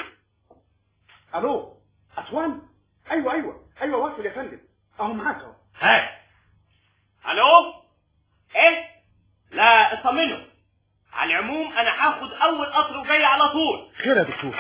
الو اسوان ايوه ايوه ايوه واصل يا فندم اهو معاك اهو هات الو ايه لا اطمنوا على العموم انا هاخد اول قطر وجاي على طول خير يا دكتور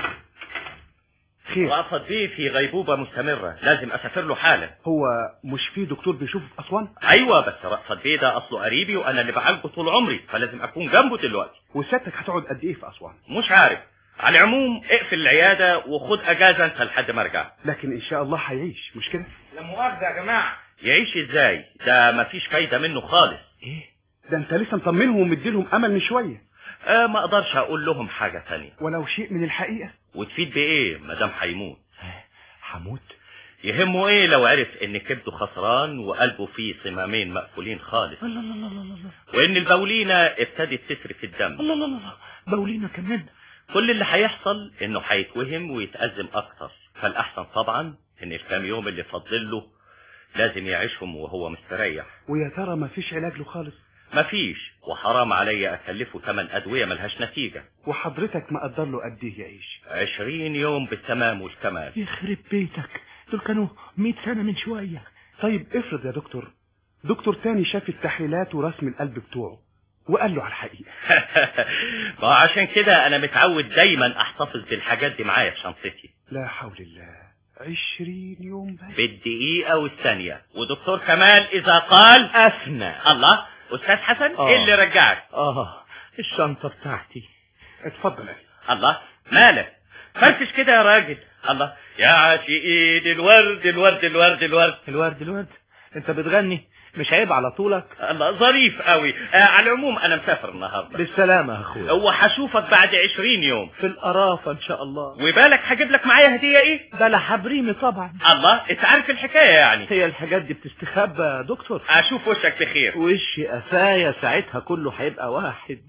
خير رأفت بيه في غيبوبة مستمرة لازم اسافر له حالا هو مش في دكتور بيشوفه في اسوان ايوه بس رأفت بيه ده اصله قريبي وانا اللي بعالجه طول عمري فلازم اكون جنبه دلوقتي وسيادتك هتقعد قد ايه في اسوان مش عارف على العموم اقفل العيادة وخد اجازة انت لحد ما ارجع لكن ان شاء الله هيعيش مش كده لا مؤاخذة يا جماعة يعيش ازاي ده مفيش فايدة منه خالص ايه ده انت لسه مطمنهم ومديلهم امل من شويه آه ما اقدرش اقول لهم حاجة تانية ولو شيء من الحقيقه وتفيد بايه مادام هيموت هموت يهمه ايه لو عرف ان كبده خسران وقلبه فيه صمامين مقفولين خالص الله الله الله الله الله وان البولينة ابتدت تسري في الدم الله الله الله بولينا كمان كل اللي هيحصل انه هيتوهم ويتأزم اكتر فالاحسن طبعا ان الكام يوم اللي فاضل له لازم يعيشهم وهو مستريح ويا ترى ما فيش علاج له خالص مفيش وحرام عليا اكلفه تمن ادوية ملهاش نتيجة وحضرتك مقدر له قد ايه يعيش عشرين يوم بالتمام والكمال يخرب بيتك دول كانوا 100 سنة من شوية طيب افرض يا دكتور دكتور تاني شاف التحليلات ورسم القلب بتوعه وقال له على الحقيقه ما عشان كده انا متعود دايما احتفظ بالحاجات دي معايا في شنطتي لا حول الله عشرين يوم بس بالدقيقة والثانية ودكتور كمال اذا قال أثنى الله استاذ حسن آه. ايه اللي رجعك اه الشنطة بتاعتي اتفضل الله مالك فرفش كده يا راجل الله يا عاشقين الورد الورد الورد الورد الورد الورد انت بتغني مش عيب على طولك الله ظريف قوي آه على العموم انا مسافر النهارده بالسلامة يا اخويا وهشوفك بعد عشرين يوم في القرافة ان شاء الله وبالك هجيب لك معايا هدية ايه ده لحبريمي طبعا الله انت عارف الحكاية يعني هي الحاجات دي بتستخبى يا دكتور اشوف وشك بخير وشي قفايا ساعتها كله هيبقى واحد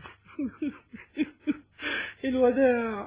الوداع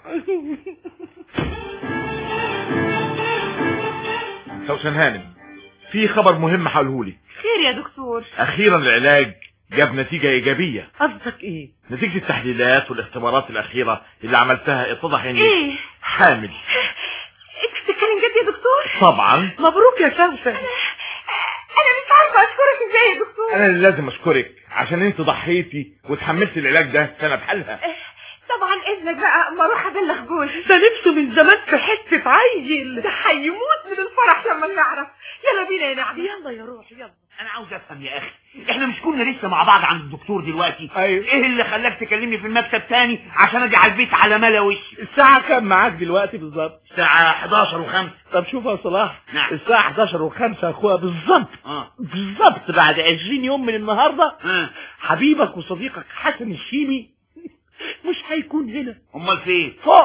سوسن هانم في خبر مهم هقولهولك خير يا دكتور اخيرا العلاج جاب نتيجة ايجابية قصدك ايه نتيجة التحليلات والاختبارات الاخيرة اللي عملتها اتضح اني ايه حامل انت بتتكلم جد يا دكتور طبعا مبروك يا سوسن انا مش عارفه اشكرك ازاي يا دكتور انا اللي لازم اشكرك عشان انت ضحيتي وتحملتي العلاج ده سنة بحالها طبعا اذنك بقى اما اروح ابلغ جوزي ده نفسه من زمان في حتة عيل ده هيموت من الفرح لما يعرف يلا بينا يا نعم يلا يا روح يلا انا عاوز افهم يا اخي احنا مش كنا لسه مع بعض عند الدكتور دلوقتي ايوه ايه اللي خلاك تكلمني في المكتب تاني عشان اجي على البيت على ملا وشي الساعة كام معاك دلوقتي بالظبط الساعة 11 و5 طب شوف يا صلاح نعم. الساعة 11 و5 يا اخويا بالظبط اه بالظبط بعد 20 يوم من النهاردة اه حبيبك وصديقك حسن الشيمي مش هيكون هنا امال فين فوق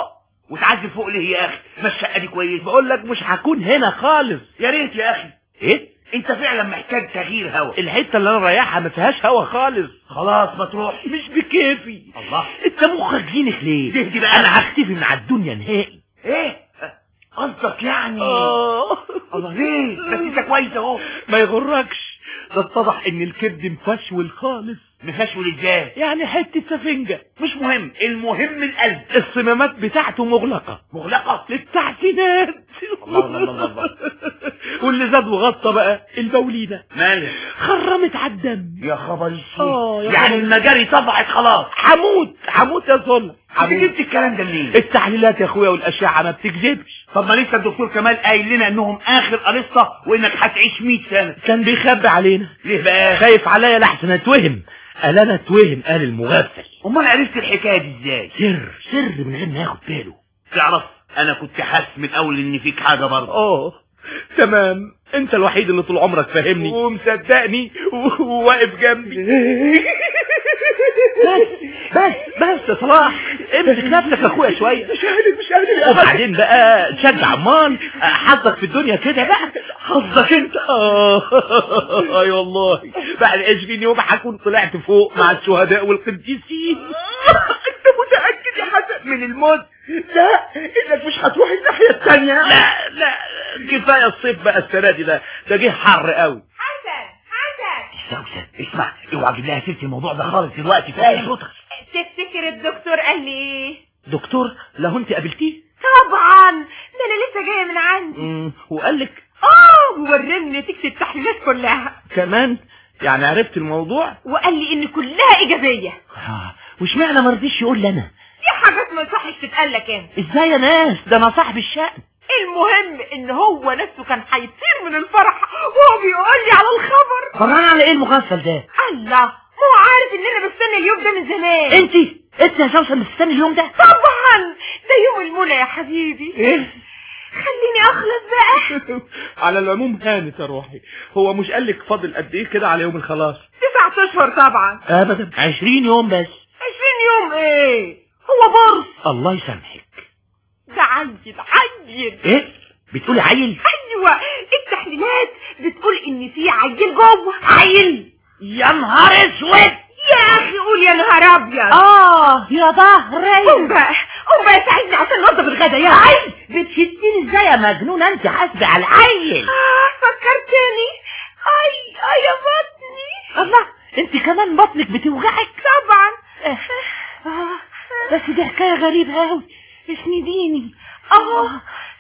وتعذب فوق ليه يا اخي ما الشقه دي كويسه بقول لك مش هكون هنا خالص يا ريت يا اخي ايه انت فعلا محتاج تغيير هوا الحته اللي انا رايحها ما فيهاش هوا خالص خلاص ما تروح مش بكيفي الله انت مخك زينك ليه تهدي بقى انا هختفي من على الدنيا نهائي ايه قصدك يعني اه الله ليه بس انت كويس اهو ما يغركش ده اتضح ان الكبد مفشول خالص مفشول ازاي يعني حته سفنجه مش مهم المهم القلب الصمامات بتاعته مغلقه مغلقه للتحسينات الله الله الله الله واللي زاد وغطى بقى البولينه مالك خرمت على الدم يا خبر اه يا يعني خبر. المجاري طبعت خلاص حموت حموت يا صلح انت جبت الكلام ده منين التحليلات يا اخويا والاشعه ما بتكذبش طب ما لسه الدكتور كمال قايل لنا انهم اخر قرصه وانك هتعيش 100 سنه كان بيخبي علينا ليه بقى خايف عليا لحسن اتوهم قال انا اتوهم قال المغفل امال عرفت الحكايه دي ازاي سر سر من غير ما ياخد باله تعرف انا كنت حاسس من اول ان فيك حاجه برضه اه تمام انت الوحيد اللي طول عمرك فاهمني ومصدقني و- وواقف جنبي بس بس بس يا صلاح امسك نفسك يا اخويا شويه مش قادر مش قادر وبعدين بقى تشجع امال حظك في الدنيا كده بقى حظك انت اه اي والله بعد 20 يوم هكون طلعت فوق مع الشهداء والقديسين انت متأكد يا حسن من الموت لا انك مش هتروح الناحية التانية لا لا كفايه الصيف بقى السنه دي ده ده جه حر قوي حسن حسن سوسن اسمع اوعى تجيب لها سيره الموضوع ده خالص دلوقتي فاهم صوتك تفتكر الدكتور قال لي ايه دكتور لو انت قابلتيه طبعا ده انا لسه جايه من عندي مم، وقال لك اه ووريني نتيجه التحليلات كلها كمان يعني عرفت الموضوع وقال لي ان كلها ايجابيه آه، واشمعنى ما رضيش يقول لي انا دي حاجات ما يصحش تتقال لك انت ازاي يا ناس ده انا صاحب الشأن المهم ان هو نفسه كان هيطير من الفرح وهو بيقول لي على الخبر فرحان على ايه المغفل ده الله ما هو عارف ان انا بستنى اليوم ده من زمان انت انت يا سوسن بتستني اليوم ده طبعا ده يوم المنى يا حبيبي ايه خليني اخلص بقى على العموم هانت يا روحي هو مش قال لك فاضل قد ايه كده على يوم الخلاص تسعة اشهر طبعا ابدا 20 يوم بس عشرين يوم ايه هو برص الله يسامحك ده عيل عيل ايه بتقولي عيل ايوه التحليلات بتقول ان في عيل جوه عيل يا نهار اسود يا اخي قول يا نهار ابيض اه يا ظهري قوم بقى قوم بقى ساعدني عشان نوضب الغدا يا عيل بتشديني ازاي يا مجنونه انت حاسبه على العيل آه فكرتني اي اي يا بطني الله انت كمان بطنك بتوجعك طبعا آه. بس دي حكايه غريبه قوي اسنديني اه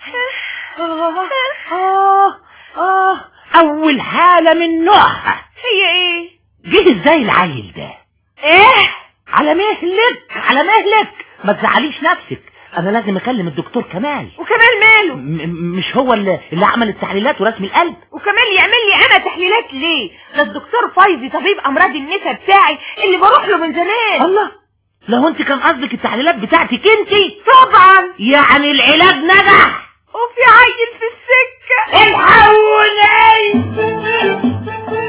آه. آه. آه. اول حاله من نوعها هي ايه جه ازاي العيل ده ايه على مهلك على مهلك ما تزعليش نفسك انا لازم اكلم الدكتور كمال وكمال ماله م- مش هو اللي, اللي عمل التحليلات ورسم القلب وكمال يعمل لي انا تحليلات ليه ده الدكتور فايزي طبيب امراض النساء بتاعي اللي بروح له من زمان الله لو انت كان قصدك التحليلات بتاعتك انت طبعا يعني العلاج نجح وفي عيل في السكه الحقوني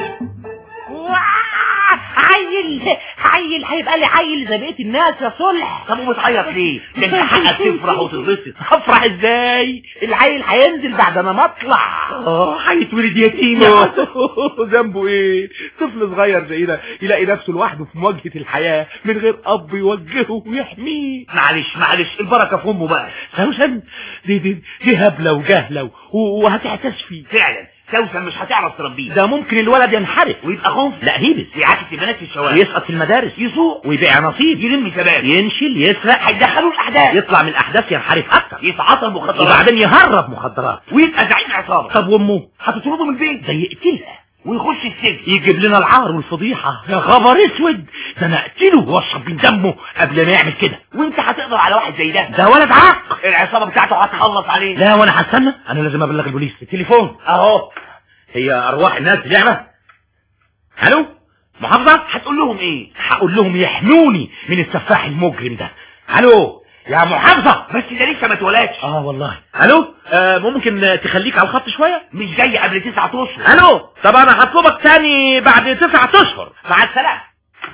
عيل عيل هيبقى لي عيل زي بقيه الناس يا صلح طب وبتعيط ليه ده انت حقك تفرح وتتبسط افرح ازاي العيل هينزل بعد ما اطلع اه هيتولد يتيم ذنبه ايه طفل صغير زي ده يلاقي نفسه لوحده في مواجهه الحياه من غير اب يوجهه ويحميه معلش معلش البركه في امه بقى سوسن دي دي دي هبله وجهله و- وهتعتز فيه فعلا سوسن مش هتعرف تربيه ده ممكن الولد ينحرف ويبقى خنف لا هيبس يعاكس البنات في الشوارع ويسقط في المدارس يسوق ويبيع نصيب يلم شباب ينشل يسرق هيدخلوه الاحداث يطلع من الاحداث ينحرف اكتر يتعاطى المخدرات وبعدين يهرب مخدرات ويبقى زعيم عصابه طب وامه هتطرده من البيت ده يقتلها ويخش السجن يجيب لنا العار والفضيحة يا خبر اسود ده انا اقتله واشرب من دمه قبل ما يعمل كده وانت هتقدر على واحد زي ده ده ولد عق العصابه بتاعته هتخلص عليه لا وانا هستنى انا لازم ابلغ البوليس التليفون اهو هي ارواح الناس لعبة الو محافظة هتقول لهم ايه هقول لهم يحموني من السفاح المجرم ده الو يا محافظة بس ده لسه ما اتولدش اه والله الو آه ممكن آه، تخليك على الخط شوية مش جاي قبل تسعة اشهر الو طب انا هطلبك تاني بعد تسعة اشهر مع السلامة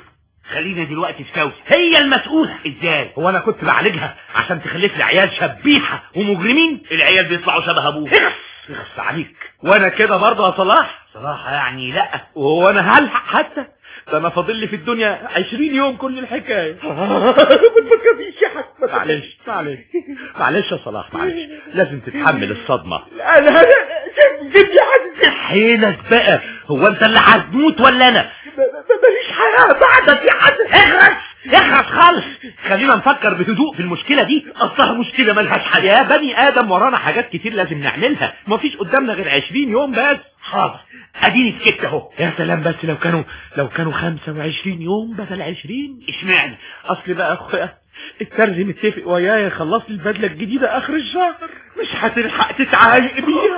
خلينا دلوقتي في سوسن هي المسؤولة ازاي هو انا كنت بعالجها عشان تخلف لي عيال شبيحة ومجرمين العيال بيطلعوا شبه ابوه يخص عليك وانا كده برضه يا صلاح صراحة يعني لا وهو انا هلحق حتى ده انا فاضل لي في الدنيا عشرين يوم كل الحكاية ما تفكرنيش يا حاج معلش معلش معلش يا صلاح معلش لازم تتحمل الصدمة انا انا سيبني حد حيلك بقى هو انت اللي هتموت ولا انا ماليش حياة بعدك يا حد اخرس اخرس خالص خلينا نفكر بهدوء في المشكلة دي اصلها مشكلة ملهاش حل يا بني ادم ورانا حاجات كتير لازم نعملها مفيش قدامنا غير عشرين يوم بس حاضر اديني سكت اهو يا سلام بس لو كانوا لو كانوا خمسة وعشرين يوم بدل عشرين اشمعنى اصل بقى اخويا الترزي متفق ويايا يخلص لي البدلة الجديدة اخر الشهر مش هتلحق تتعايق بيها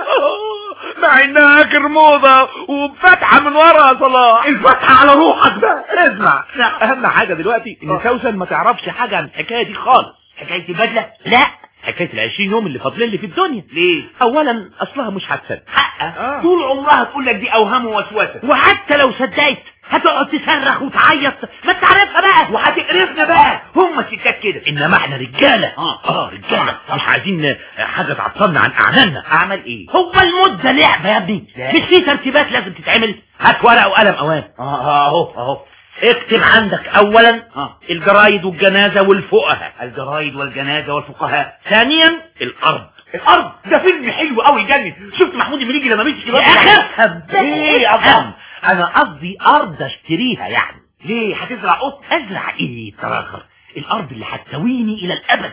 مع انها اخر موضة وفتحة من ورا يا صلاح الفتحة على روحك بقى اسمع اهم حاجة دلوقتي ان سوسن ما تعرفش حاجة عن الحكاية دي خالص حكاية البدلة لا حكاية العشرين يوم اللي فاضلين لي في الدنيا ليه اولا اصلها مش هتصدق حقها طول عمرها تقول لك دي اوهام ووسوسه وحتى لو صدقت هتقعد تصرخ وتعيط ما انت عارفها بقى وهتقرفنا بقى هم الستات كده انما احنا رجاله اه اه رجاله مش عايزين حاجه تعطلنا عن اعمالنا اعمل ايه هو المده لعبه يا ابني مش في ترتيبات لازم تتعمل هات ورقه وقلم اوان اه اهو اهو اكتب عندك اولا اه الجرايد والجنازه والفقهاء الجرايد والجنازه والفقهاء ثانيا الارض الارض ده فيلم حلو قوي يجنن شفت محمود المليجي لما مشي يا اخي افهم ايه يا افهم انا قصدي ارض اشتريها يعني ليه هتزرع قط ازرع ايه تراخر الارض اللي هتساويني الى الابد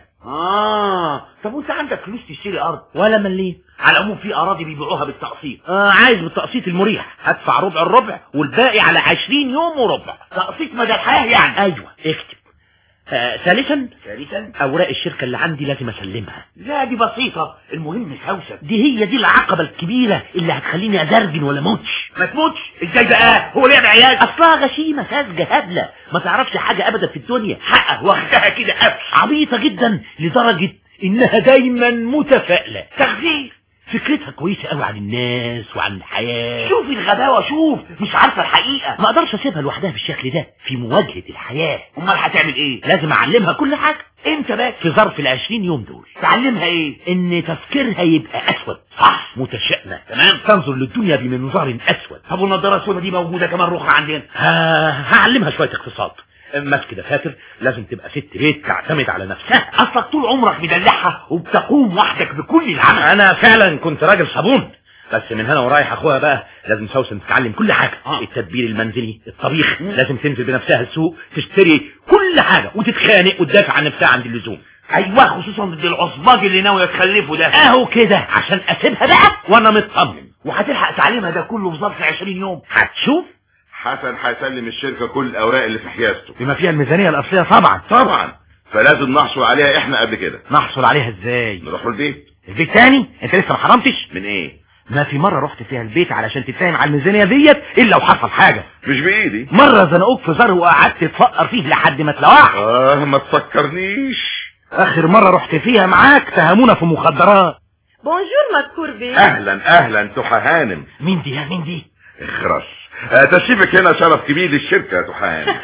اه طب وانت عندك فلوس تشتري ارض ولا مليم على العموم في اراضي بيبيعوها بالتقسيط آه عايز بالتقسيط المريح هدفع ربع الربع والباقي على عشرين يوم وربع تقسيط مدى الحياه يعني ايوه اكتب آه ثالثا ثالثا اوراق الشركه اللي عندي لازم اسلمها لا دي بسيطه المهم سوسن دي هي دي العقبه الكبيره اللي هتخليني ازرجن ولا موتش ما تموتش ازاي بقى هو ليه عيال اصلها غشيمه ساذجه هبله ما تعرفش حاجه ابدا في الدنيا حقه واخدها كده قفش عبيطه جدا لدرجه انها دايما متفائله تغذيه فكرتها كويسه قوي عن الناس وعن الحياه شوف الغباوه شوف مش عارفه الحقيقه ما اقدرش اسيبها لوحدها بالشكل ده في مواجهه الحياه امال هتعمل ايه لازم اعلمها كل حاجه امتى بس في ظرف العشرين يوم دول تعلمها ايه ان تفكيرها يبقى اسود صح متشائمه تمام تنظر للدنيا بمنظار اسود طب والنضاره السوداء دي موجوده كمان رخرة عندنا ها هعلمها شويه اقتصاد ماسك دفاتر لازم تبقى ست بيت تعتمد على نفسها اصلك طول عمرك مدلعها وبتقوم وحدك بكل العمل انا فعلا كنت راجل صابون بس من هنا ورايح اخوها بقى لازم سوسن تتعلم كل حاجة آه. التدبير المنزلي الطبيخ لازم تنزل بنفسها السوق تشتري كل حاجة وتتخانق وتدافع عن نفسها عند اللزوم ايوه خصوصا ضد العصباج اللي ناوي تخلفه ده اهو كده عشان اسيبها بقى وانا مطمن وهتلحق تعليمها ده كله في ظرف 20 يوم هتشوف حسن هيسلم الشركة كل الأوراق اللي في حيازته بما فيها الميزانية الأصلية طبعا طبعا فلازم نحصل عليها احنا قبل كده نحصل عليها ازاي نروحوا البيت البيت تاني انت لسه ما حرمتش من ايه ما في مرة رحت فيها البيت علشان تتفاهم على الميزانية ديت الا وحصل حاجة مش بايدي مرة زنقوك في زر وقعدت تفقر فيه لحد ما تلوح اه ما تفكرنيش اخر مرة رحت فيها معاك تهمونا في مخدرات بونجور مذكور بيه اهلا اهلا تحى هانم مين دي يا مين دي اخرس آه، تشريفك هنا شرف كبير للشركة يا تحى هانم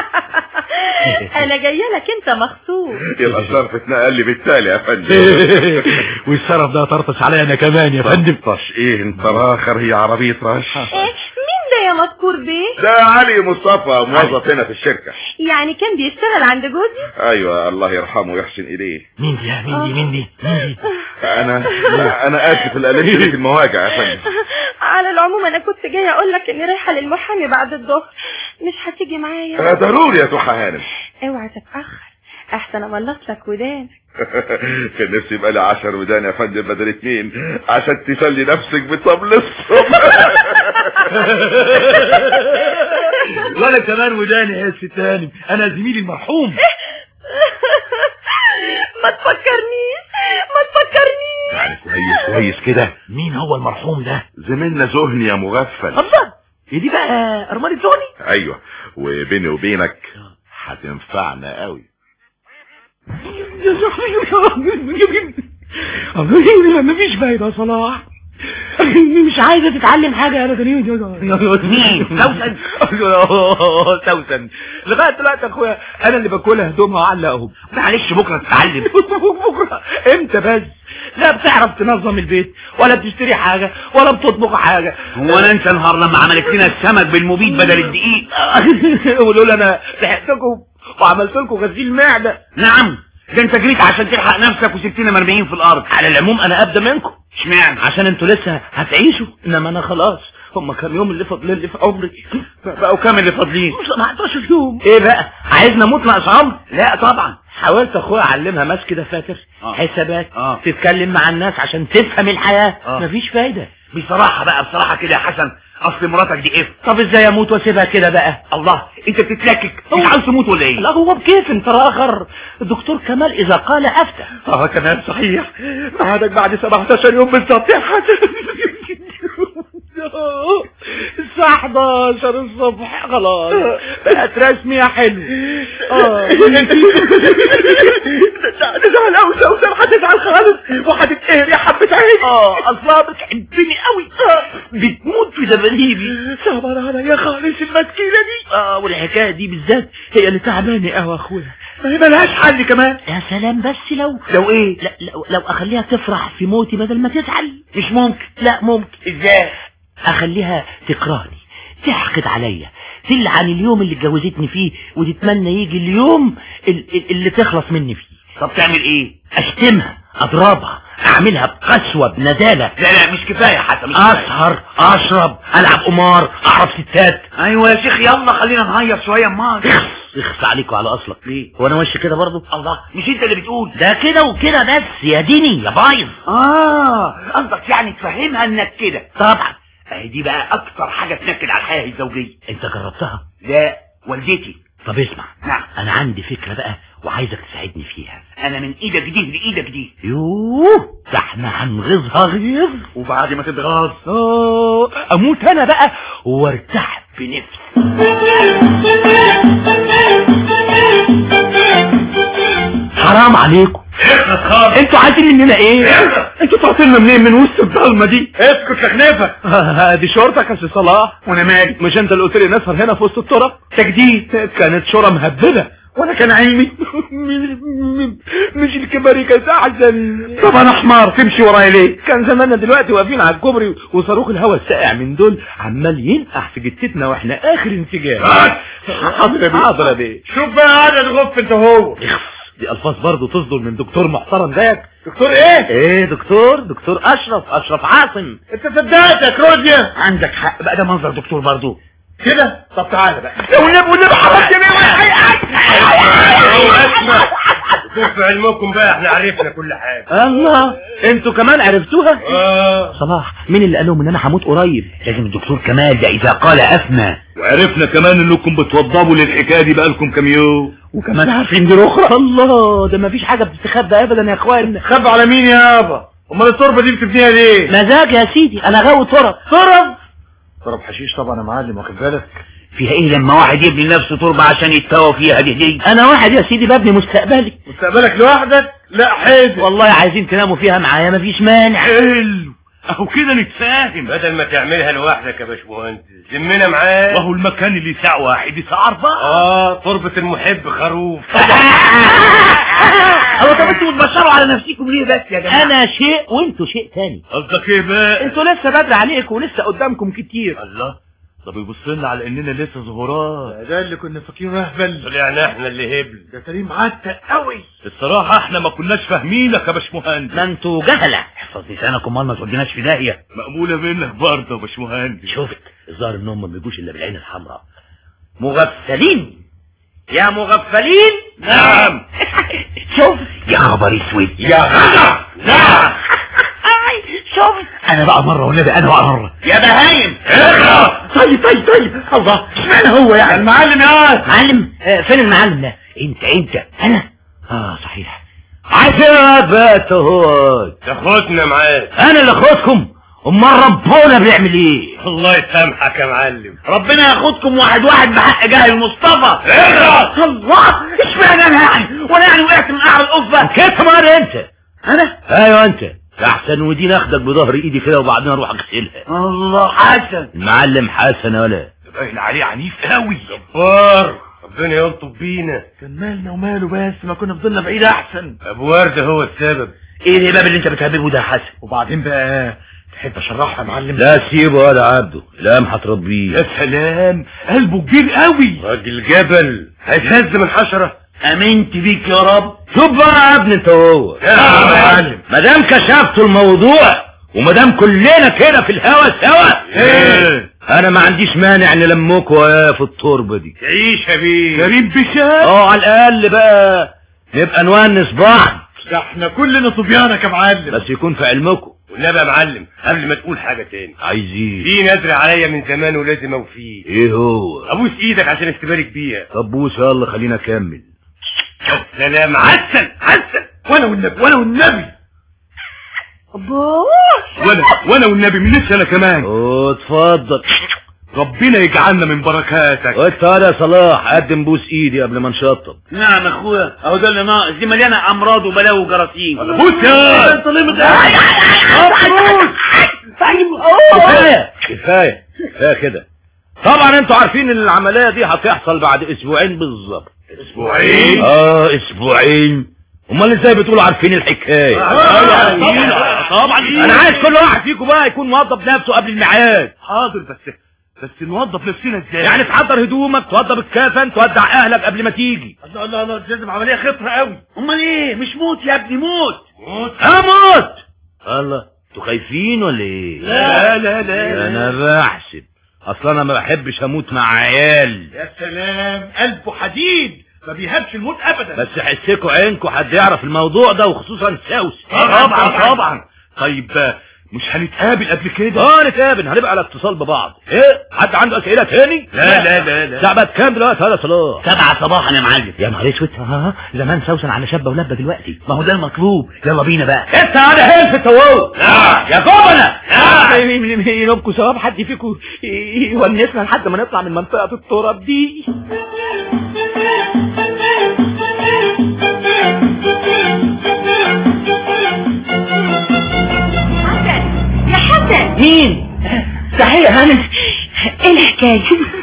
انا جايه لك انت مخصوص يبقى الشرف اتنقل لي بالتالي يا فندم والشرف ده طرطش عليا انا كمان يا فندم طش ايه انت راخر هي عربية رش إيه؟ مين ده يا مذكور بيه ده علي مصطفى موظف هنا في الشركة يعني كان بيشتغل عند جوزي ايوه الله يرحمه ويحسن اليه مين دي يا مين دي مين دي مين دي انا انا اسف الالف لك المواجع يا فندم على العموم انا كنت جايه اقول لك اني رايحه للمحامي بعد الظهر مش هتيجي آه، معايا ضروري يا تحى هانم اوعى تتاخر احسن املص لك ودانك كان نفسي يبقى لي 10 ودان يا فندم بدل اتنين عشان تسلي نفسك بطبل الصبح وانا كمان وداني يا ست هانم انا زميلي المرحوم ما تفكرنيش ما تفكرنيش يعني كويس كويس كده مين هو المرحوم ده زميلنا زهني يا مغفل الله ايه دي بقى ارمان الزوني ايوه وبيني وبينك هتنفعنا قوي مفيش فايدة يا صلاح مش عايزة تتعلم حاجة يا رجل مين؟ سوسن؟ سوسن لغاية دلوقتي يا اخويا انا اللي باكلها هدومها وعلقهم معلش بكرة تتعلم بكرة امتى بس لا بتعرف تنظم البيت ولا بتشتري حاجة ولا بتطبخ حاجة هو انا انسى نهار لما عملت لنا السمك بالمبيد بدل الدقيق قولوا لي انا لحقتكم وعملت لكم غسيل معدة نعم ده انت جريت عشان تلحق نفسك وسبتنا مرميين في الارض على العموم انا ابدا منكم اشمعنى عشان انتوا لسه هتعيشوا انما انا خلاص هم كام يوم اللي فاضلين لي في عمري بقوا كام اللي فاضلين 17 يوم ايه بقى عايزنا اموت ناقص عمر لا طبعا حاولت اخويا اعلمها ماس كده فاكر آه. حسابات آه. تتكلم مع الناس عشان تفهم الحياة آه. مفيش فايدة بصراحة بقى بصراحة كده يا حسن اصل مراتك دي ايه طب ازاي اموت واسيبها كده بقى الله انت بتتلكك مش عاوز تموت ولا ايه لا هو بكيف انت راخر الدكتور كمال اذا قال افتى اه كمان صحيح ميعادك بعد 17 يوم بالظبط يا حسن الساعة 11 الصبح خلاص بقت رسمي يا حلو اه تزعل قوي سوسن هتزعل خالص وهتتقهر يا حبة عيني اه اصلها بتحبني قوي بتموت في دباديبي صبر عليا خالص المسكينة دي اه والحكاية دي بالذات هي اللي تعباني قوي يا اخويا ما هي ملهاش حل كمان يا سلام بس لو لو ايه لا لو, لو اخليها تفرح في موتي بدل ما تزعل مش ممكن لا ممكن ازاي اخليها تكرهني تحقد عليا تلعن اليوم اللي اتجوزتني فيه وتتمنى يجي اليوم ال- ال- اللي تخلص مني فيه طب تعمل ايه اشتمها اضربها اعملها بقسوة بندالة لا لا مش كفاية حتى مش كفاية اسهر اشرب العب قمار اعرف ستات ايوه يا شيخ يلا خلينا نهيص شوية امال اخس عليك وعلى اصلك ليه هو انا وش كده برضه الله مش انت اللي بتقول ده كده وكده بس يا ديني يا بايظ اه قصدك يعني تفهمها انك كده طبعا اهي دي بقى اكتر حاجة تنكد على الحياة الزوجية انت جربتها لا والدتي طب اسمع نعم انا عندي فكرة بقى وعايزك تساعدني فيها انا من ايدك دي لايدك دي يوه ده احنا هنغيظها غيظ وبعد ما تتغاظ اه اموت انا بقى وارتاح بنفسي حرام عليكم انتوا عايزين مننا ايه انتوا طلعتوا منين من وسط الضلمه دي اسكت لكنافة دي شورتك يا سي صلاح وانا مالي مش انت اللي قلت لي نسهر هنا في وسط الطرق تجديد كانت شورى مهببه وانا كان علمي مش الكباري كانت احسن طب انا حمار تمشي ورايا ليه كان زماننا دلوقتي واقفين على الكوبري وصاروخ الهواء الساقع من دول عمال ينقح في جتتنا واحنا اخر انسجام حاضر يا بيه حاضر يا بيه شوف بقى هذا الغف انت هو دي الفاظ برضه تصدر من دكتور محترم زيك دكتور ايه ايه دكتور دكتور اشرف اشرف عاصم انت صدقت يا كروزيا عندك حق بقى ده منظر دكتور برضو كده طب تعالى بقى والنبي والنبي حرمت في علمكم بقى احنا عرفنا كل حاجة الله انتوا كمان عرفتوها اه صلاح مين اللي قال لهم ان انا هموت قريب لازم الدكتور كمال ده اذا قال افنى وعرفنا كمان انكم بتوضبوا للحكايه دي بقالكم كام يوم وكمان عارفين دي الاخرى الله ده مفيش حاجه بتستخبى ابدا يا اخوان خب على مين يابا امال التربه دي بتبنيها ليه مزاج يا سيدي انا غاوي ترب ترب ضرب حشيش طبعا يا معلم واخد بالك فيها ايه لما واحد يبني لنفسه تربه عشان يتهوى فيها دي دي انا واحد يا سيدي ببني مستقبلي مستقبلك لوحدك لا حيد والله عايزين تناموا فيها معايا مفيش مانع حلو اهو كده نتفاهم بدل ما تعملها لوحدك يا باشمهندس ذمنا معاه وهو المكان اللي يساع واحد يساع اربعه اه تربة المحب خروف هو طب انتوا بتبشروا على نفسكم ليه بس يا جماعه انا شيء وانتوا شيء تاني قصدك ايه بقى انتوا لسه بدري عليكم ولسه قدامكم كتير الله طب يبص لنا على اننا لسه ظهورات ده اللي كنا فاكرينه اهبل طلعنا احنا اللي هبل ده تريم معتق قوي الصراحه احنا ما كناش فاهمينك يا باشمهندس ما انتوا جهله احفظ لسانكم ما توديناش في داهيه مقبوله منك برضه يا باشمهندس شفت الظاهر انهم ما بيجوش الا بالعين الحمراء مغفلين يا مغفلين نعم شوف يا خبر اسود يا غدا لا شوف انا بقى مره والنبي انا بقى مره يا بهايم اقرا طيب طيب طيب الله اشمعنى هو يعني المعلم يا معلم آه، فين المعلم ده انت انت انا اه صحيح عايزين بقى تهود تاخدنا معاك انا اللي اخدكم امال ربنا بيعمل ايه الله يسامحك يا معلم ربنا ياخدكم واحد واحد بحق جاهل مصطفى اقرا الله اشمعنى انا يعني وانا يعني وقعت من قعر القفه كيف مار انت انا ايوه انت احسن ودي ناخدك بظهر ايدي كده وبعدين اروح اغسلها الله حسن المعلم حسن ولا باين عليه عنيف قوي جبار ربنا يلطف بينا كان مالنا وماله بس ما كنا فضلنا بعيد احسن ابو ورده هو السبب ايه الهباب اللي انت بتهببه ده يا حسن وبعدين بقى تحب اشرحها يا معلم لا سيبه يا عبده الام هتربيه يا سلام قلبه كبير قوي راجل جبل هيتهز من حشره امنت بيك يا رب شوف بقى يا ابني انت هو يا معلم ما دام كشفتوا الموضوع وما دام كلنا كده في الهوا سوا ايه انا ما عنديش مانع نلمكوا في التربه دي تعيش يا بيه كريم بشار اه على الاقل بقى نبقى نونس بعض ده احنا كلنا صبيانك يا معلم بس يكون في علمكم والنبي يا معلم قبل ما تقول حاجه تاني عايزين في نذر عليا من زمان ولازم اوفيه ايه هو ابوس ايدك عشان استبارك بيها طب بوس يلا خلينا اكمل سلام عسل عسل وانا والنبي وانا والنبي بوس وانا وانا والنبي من نفسي انا كمان اه اتفضل ربنا يجعلنا من بركاتك وانت يا صلاح قدم بوس ايدي قبل ما نشطب نعم اخويا اهو ده اللي ناقص دي مليانه امراض وبلاوي وجراثيم بوس يا انت ليه كفايه كفايه كفايه كده طبعا انتوا عارفين ان العمليه دي هتحصل بعد اسبوعين بالظبط اسبوعين اه اسبوعين امال ازاي بتقولوا عارفين الحكايه طبعا انا عايز كل واحد فيكم بقى يكون موظف نفسه قبل الميعاد حاضر بس بس نوظف نفسنا ازاي يعني تحضر هدومك توضب الكفن تودع اهلك قبل ما تيجي الله الله الله لازم عمليه خطره قوي امال ايه مش موت يا ابني موت هموت الله انتوا خايفين ولا ايه لا لا لا انا بحسب اصلا انا ما بحبش اموت مع عيال يا سلام قلبه حديد ما بيهبش الموت ابدا بس حسكوا عينكوا حد يعرف الموضوع ده وخصوصا ساوس طبعا طبعا طيب مش هنتقابل قبل كده اه نتقابل هنبقى على اتصال ببعض ايه حد عنده اسئله تاني لا لا لا لا الساعه بقت كام دلوقتي يا صلاح سبعة صباحا يا معلم يا نهار اسود ها زمان سوسن على شابه ولبه دلوقتي ما هو ده المطلوب يلا بينا بقى انت على هين في التوو يا جبنة ينوبكم ثواب حد فيكم يونسنا لحد ما نطلع من منطقة التراب دي حسن يا حسن مين صحيح انا ايه الحكايه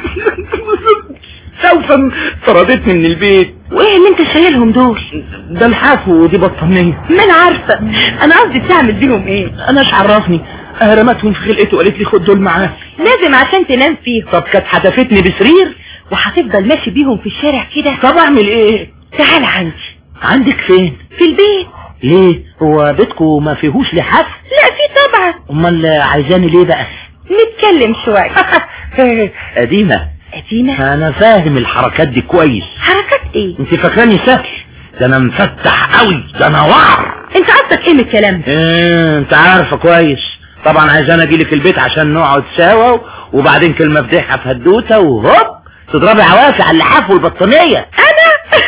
سوف طردتني من البيت وايه اللي انت شايلهم دول ده الحاف ودي بطانية ما انا عارفه انا قصدي تعمل بيهم ايه انا ايش عرفني رمتهم في خلقته وقالت لي خد دول معاك لازم عشان تنام فيهم طب كانت حدفتني بسرير وهتفضل ماشي بيهم في الشارع كده طب اعمل ايه تعال عندي عندك فين في البيت ليه هو بيتكم ما فيهوش لحاف لا في طبعا امال عايزاني ليه بقى نتكلم شويه قديمة قديمه انا فاهم الحركات دي كويس حركات ايه انت فاكراني سهل ده انا مفتح قوي ده انا وعر انت قصدك ايه من الكلام ده إيه انت عارفه كويس طبعا عايزانا اجيلك البيت عشان نقعد سوا وبعدين كلمه فضيحه في هدوته وهوب تضربي عوافي على اللحاف والبطانيه انا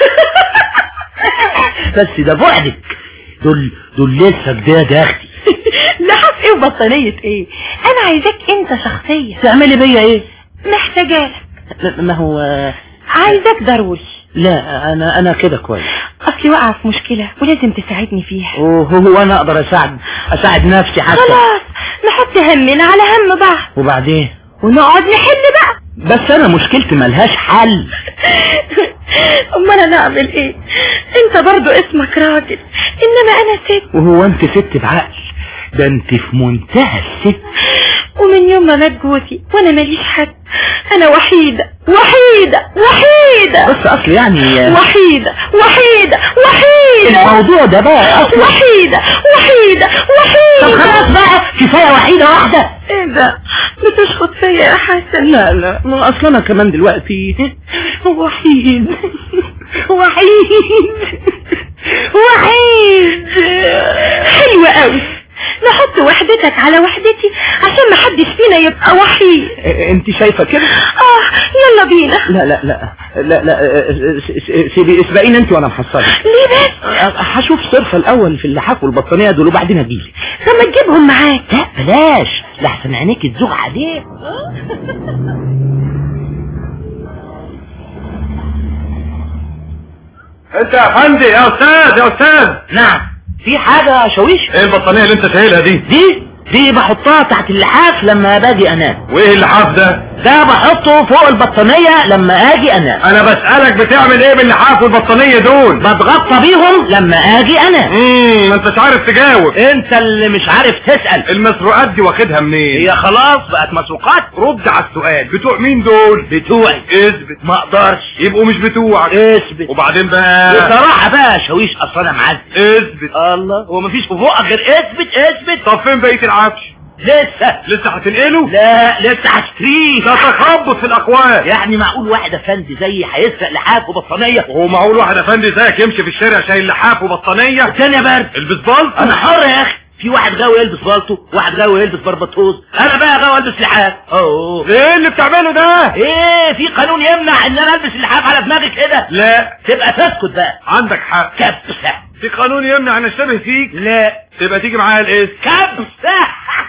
بس ده بعدك دول دول لسه جداد يا اختي لحاف ايه وبطانيه ايه انا عايزاك انت شخصيا تعملي بيا ايه محتاجالك لا، ما هو عايزاك ضروري لا انا انا كده كويس اصلي واقعه في مشكله ولازم تساعدني فيها وهو انا اقدر اساعد اساعد نفسي حتى خلاص نحط همنا على هم بعض وبعدين ونقعد نحل بقى بس انا مشكلتي ملهاش حل امال انا اعمل ايه انت برضو اسمك راجل انما انا ست وهو انت ست بعقل ده انت في منتهى الست ومن يوم ما مات جوزي وانا ماليش حد انا وحيدة وحيدة وحيدة بس اصل يعني وحيدة وحيدة وحيدة الموضوع ده بقى اصلا وحيدة وحيدة طب وحيدة خلاص بقى كفايه وحيده واحده ايه ده بتشخط فيا يا حسن لا لا ما اصل انا كمان دلوقتي وحيد وحيد وحيد حلوة قوي نحط وحدتك على وحدتي عشان ما حدش فينا يبقى وحيد انت شايفه كده اه يلا بينا لا لا لا لا لا س- س- سيبي اسبقيني انت وانا محصلك ليه بس هشوف صرفة الاول في اللحاف والبطانية دول وبعدين اجيلك طب ما تجيبهم معاك لا بلاش لحسن عينيك تزوغ عليك انت يا فندي يا استاذ يا استاذ نعم في حاجة يا شويش ايه البطانية اللي انت شايلها دي دي دي بحطها تحت اللحاف لما باجي انام وايه اللحاف ده ده بحطه فوق البطانية لما اجي انام انا بسألك بتعمل ايه باللحاف والبطانية دول بتغطى بيهم لما اجي انام امم ما انتش عارف تجاوب انت اللي مش عارف تسأل المسروقات دي واخدها منين هي خلاص بقت مسروقات رد على السؤال بتوع مين دول بتوعي اثبت ما اقدرش يبقوا مش بتوعك اثبت وبعدين بقى بصراحة بقى يا شويش اصل انا معذب اثبت الله هو مفيش في بقك غير اثبت اثبت طب فين بقية العفش لسه لسه هتنقله لا لسه هشتريه ده تخبط في الاقوال يعني معقول واحد افندي زيي هيسرق لحاف وبطانية وهو معقول واحد افندي زيك يمشي في الشارع شايل لحاف وبطانية تاني يا برد البس بالطو انا حر يا اخي في واحد غاوي يلبس بالطو واحد غاوي يلبس بربطوز انا بقى غاوي البس لحاف اوه ايه اللي بتعمله ده ايه في قانون يمنع ان انا البس اللحاف على دماغي كده لا تبقى تسكت بقى عندك حق كبسة في قانون يمنع ان اشتبه فيك لا تبقى تيجي معايا الاسم كبسة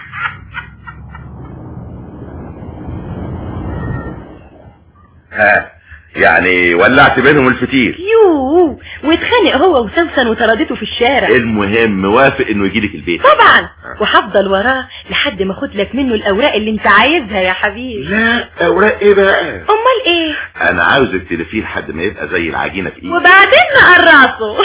ها يعني ولعت بينهم الفتيل يوه واتخانق هو وسمسن وطردته في الشارع المهم موافق انه يجيلك البيت طبعا وهفضل وراه لحد ما اخد لك منه الاوراق اللي انت عايزها يا حبيبي لا اوراق ايه بقى امال ايه انا عاوزك تلفيه لحد ما يبقى زي العجينه في ايدك وبعدين نقرصه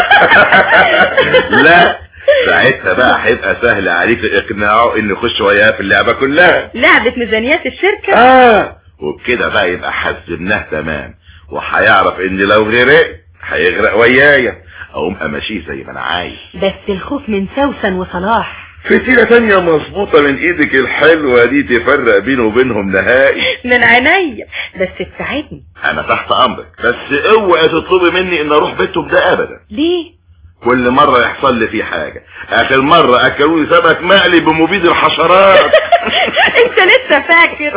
لا ساعتها بقى هيبقى سهل عليك اقناعه انه يخش وياه في اللعبه كلها لعبة ميزانيات الشركة اه وبكده بقى يبقى حزمناه تمام وهيعرف ان لو غرق هيغرق ويايا اقوم امشيه زي ما انا عايز بس الخوف من سوسن وصلاح فتيلة تانية مظبوطة من ايدك الحلوة دي تفرق بينه وبينهم نهائي من عينيا بس تساعدني انا تحت امرك بس اوعي تطلبي مني ان اروح بيتهم ده ابدا ليه كل مرة يحصل لي فيه حاجة اخر مرة اكلوني سمك مقلي بمبيد الحشرات انت لسه فاكر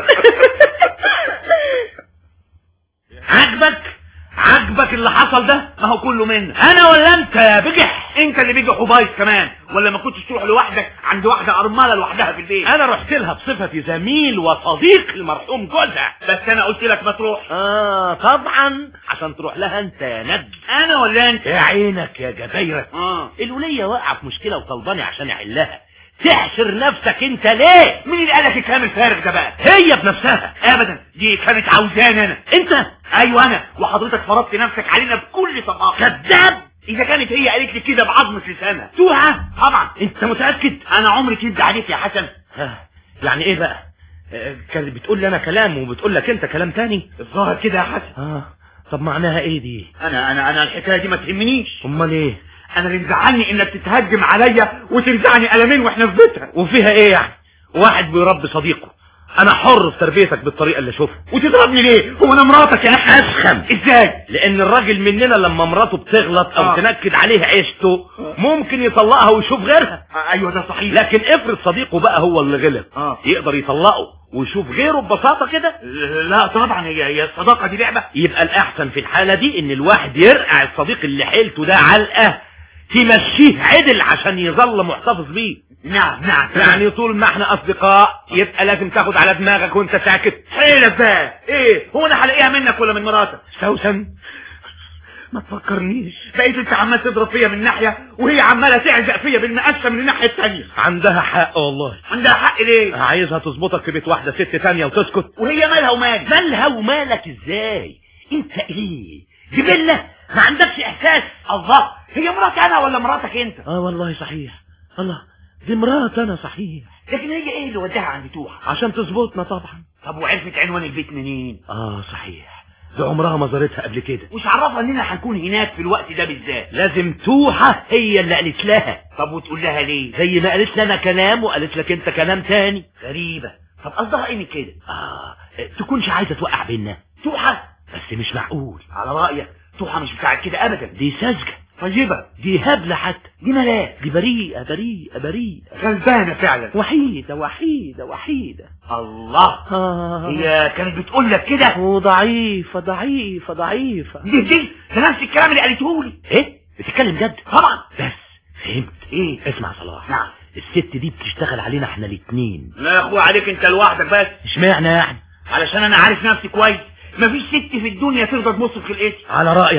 عجبك عجبك اللي حصل ده ما هو كله منك انا ولا انت يا بجح انت اللي بيجح وبايظ كمان ولا ما كنتش تروح لوحدك عند واحده ارمله لوحدها في البيت انا رحت لها بصفتي زميل وصديق المرحوم جوزها بس انا قلت لك ما تروح اه طبعا عشان تروح لها انت يا ند انا ولا انت يا عينك يا جبايرك اه الولية واقعة في مشكلة وطلباني عشان احلها تحشر نفسك انت ليه مين اللي قالك الكلام الفارغ ده بقى هي بنفسها ابدا دي كانت عاوزاني انا انت ايوه انا وحضرتك فرضت نفسك علينا بكل صراحه كذاب اذا كانت هي قالت لي كده بعظمه لسانها توعى طبعا انت متأكد انا عمري كدب عليك يا حسن ها، يعني ايه بقى آه، كانت بتقول لي انا كلام وبتقول لك انت كلام تاني الظاهر كده يا حسن اه طب معناها ايه دي انا انا انا الحكايه دي ما تهمنيش امال ايه انا اللي مزعلني انك تتهجم عليا وتنزعني قلمين واحنا في بيتها وفيها ايه يعني واحد بيربي صديقه انا حر في تربيتك بالطريقه اللي اشوفها وتضربني ليه هو انا مراتك يا اخي اسخم ازاي لان الراجل مننا لما مراته بتغلط او آه. تنكد عليه عيشته ممكن يطلقها ويشوف غيرها آه، ايوه ده صحيح لكن افرض صديقه بقى هو اللي غلط اه يقدر يطلقه ويشوف غيره ببساطه كده لا طبعا هي هي الصداقه دي لعبه يبقى الاحسن في الحاله دي ان الواحد يرقع الصديق اللي حيلته ده علقه تمشيه عدل عشان يظل محتفظ بيه نعم نعم يعني طول ما احنا اصدقاء يبقى لازم تاخد على دماغك وانت ساكت حيلك بقى ايه هو انا هلاقيها منك ولا من مراتك سوسن ما تفكرنيش بقيت انت عمال تضرب فيا من ناحيه وهي عماله تعزق فيا بالمقشه من الناحيه الثانيه عندها حق والله عندها حق ليه عايزها تظبطك في بيت واحده ست تانية وتسكت وهي مالها ومالي مالها ومالك ازاي انت ايه جبلة ما عندكش احساس الله هي مراتي انا ولا مراتك انت اه والله صحيح الله دي مرات انا صحيح لكن هي ايه اللي وداها عند توحة عشان تظبطنا طبعا طب وعرفت عنوان البيت منين اه صحيح دي عمرها ما زارتها قبل كده وش عرفها اننا هنكون هناك في الوقت ده بالذات لازم توحة هي اللي قالت لها طب وتقول لها ليه زي ما قالت لنا كلام وقالت لك انت كلام تاني غريبة طب قصدها ايه من كده اه تكونش عايزة توقع بينا توحة بس مش معقول على رأيك توحة مش بتاعت كده ابدا دي ساذجة طيبة دي هبلة حتى دي ملاك دي بريئة بريئة بريئة غلبانة فعلا وحيدة وحيدة وحيدة الله آه. هي كانت بتقول لك كده وضعيفة ضعيفة ضعيفة دي دي ده نفس الكلام اللي قالته لي ايه بتتكلم جد طبعا بس فهمت ايه اسمع صلاح نعم الست دي بتشتغل علينا احنا الاتنين لا يا اخويا عليك انت لوحدك بس اشمعنى يعني علشان انا عارف نفسي كويس مفيش ست في الدنيا تقدر تبص في خلقتي على رأيك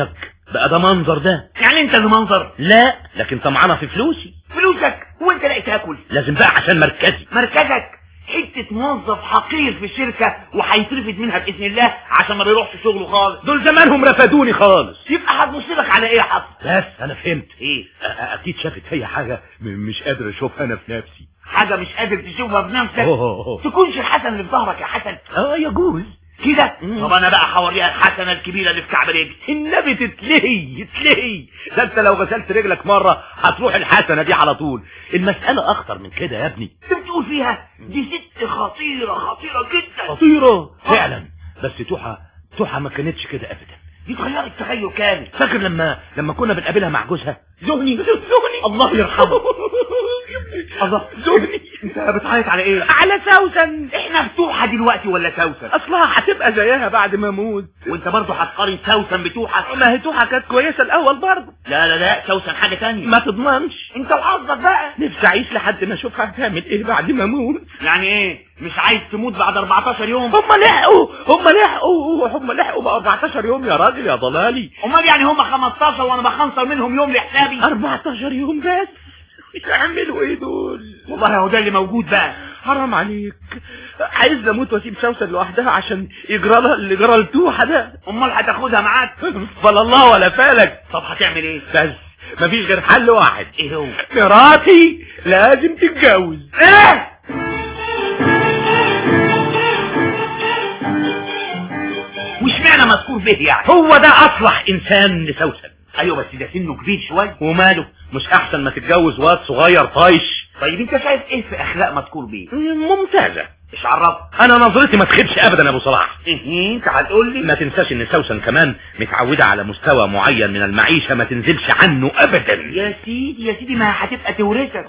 بقى ده منظر ده يعني انت اللي منظر لا لكن طمعانة في فلوسي فلوسك هو انت لاقي تاكل لازم بقى عشان مركزي مركزك حتة موظف حقير في الشركة وهيترفد منها بإذن الله عشان ما بيروحش شغله خالص دول زمانهم رفدوني خالص يبقى هتبص لك على ايه يا حسن بس انا فهمت ايه أ- أ- اكيد شافت هي حاجة م- مش قادر اشوفها انا في نفسي حاجة مش قادر تشوفها بنفسك أوه. تكونش الحسن اللي في ظهرك يا حسن اه يجوز كده طب انا بقى هوريها الحسنة الكبيرة اللي في كعب رجلي النبي تتلهي تتلهي ده انت لو غسلت رجلك مرة هتروح الحسنة دي على طول المسألة اخطر من كده يا ابني انت بتقول فيها دي ست خطيرة خطيرة جدا خطيرة فعلا بس توحة توحة ما كانتش كده ابدا دي اتغيرت تغير كامل فاكر لما لما كنا بنقابلها مع جوزها زهني زهني الله يرحمه الله زهني انت بتعيط على ايه على سوسن احنا فتوحة دلوقتي ولا سوسن اصلها هتبقى زيها بعد ما اموت وانت برضه هتقارن سوسن بتوحة ما هي توحة كانت كويسة الاول برضه لا لا لا سوسن حاجة تانية ما تضمنش انت وحظك بقى نفسي اعيش لحد ما اشوفها هتعمل ايه بعد ما اموت يعني ايه مش عايز تموت بعد 14 يوم هم لحقوا هم لحقوا هم لحقوا بقى 14 يوم يا راجل يا ضلالي امال يعني هم 15 وانا بخنصر منهم يوم لحسابي 14 يوم بس يعملوا ايه دول والله هو ده اللي موجود بقى حرام عليك عايز اموت واسيب سوسن لوحدها عشان يجرى لها اللي جرى لتوحة ده امال هتاخدها معاك فلا الله ولا فالك طب هتعمل ايه بس مفيش غير حل واحد ايه هو مراتي لازم تتجوز ايه مش معنى مذكور به يعني هو ده اصلح انسان لسوسن ايوه بس ده سنه كبير شويه وماله مش احسن ما تتجوز واد صغير طايش طيب انت شايف ايه في اخلاق مذكور به ممتازة مش عرفت انا نظرتي ما تخيبش ابدا يا ابو صلاح ايه انت هتقول لي ما تنساش ان سوسن كمان متعودة على مستوى معين من المعيشة ما تنزلش عنه ابدا يا سيدي يا سيدي ما هتبقى تورثك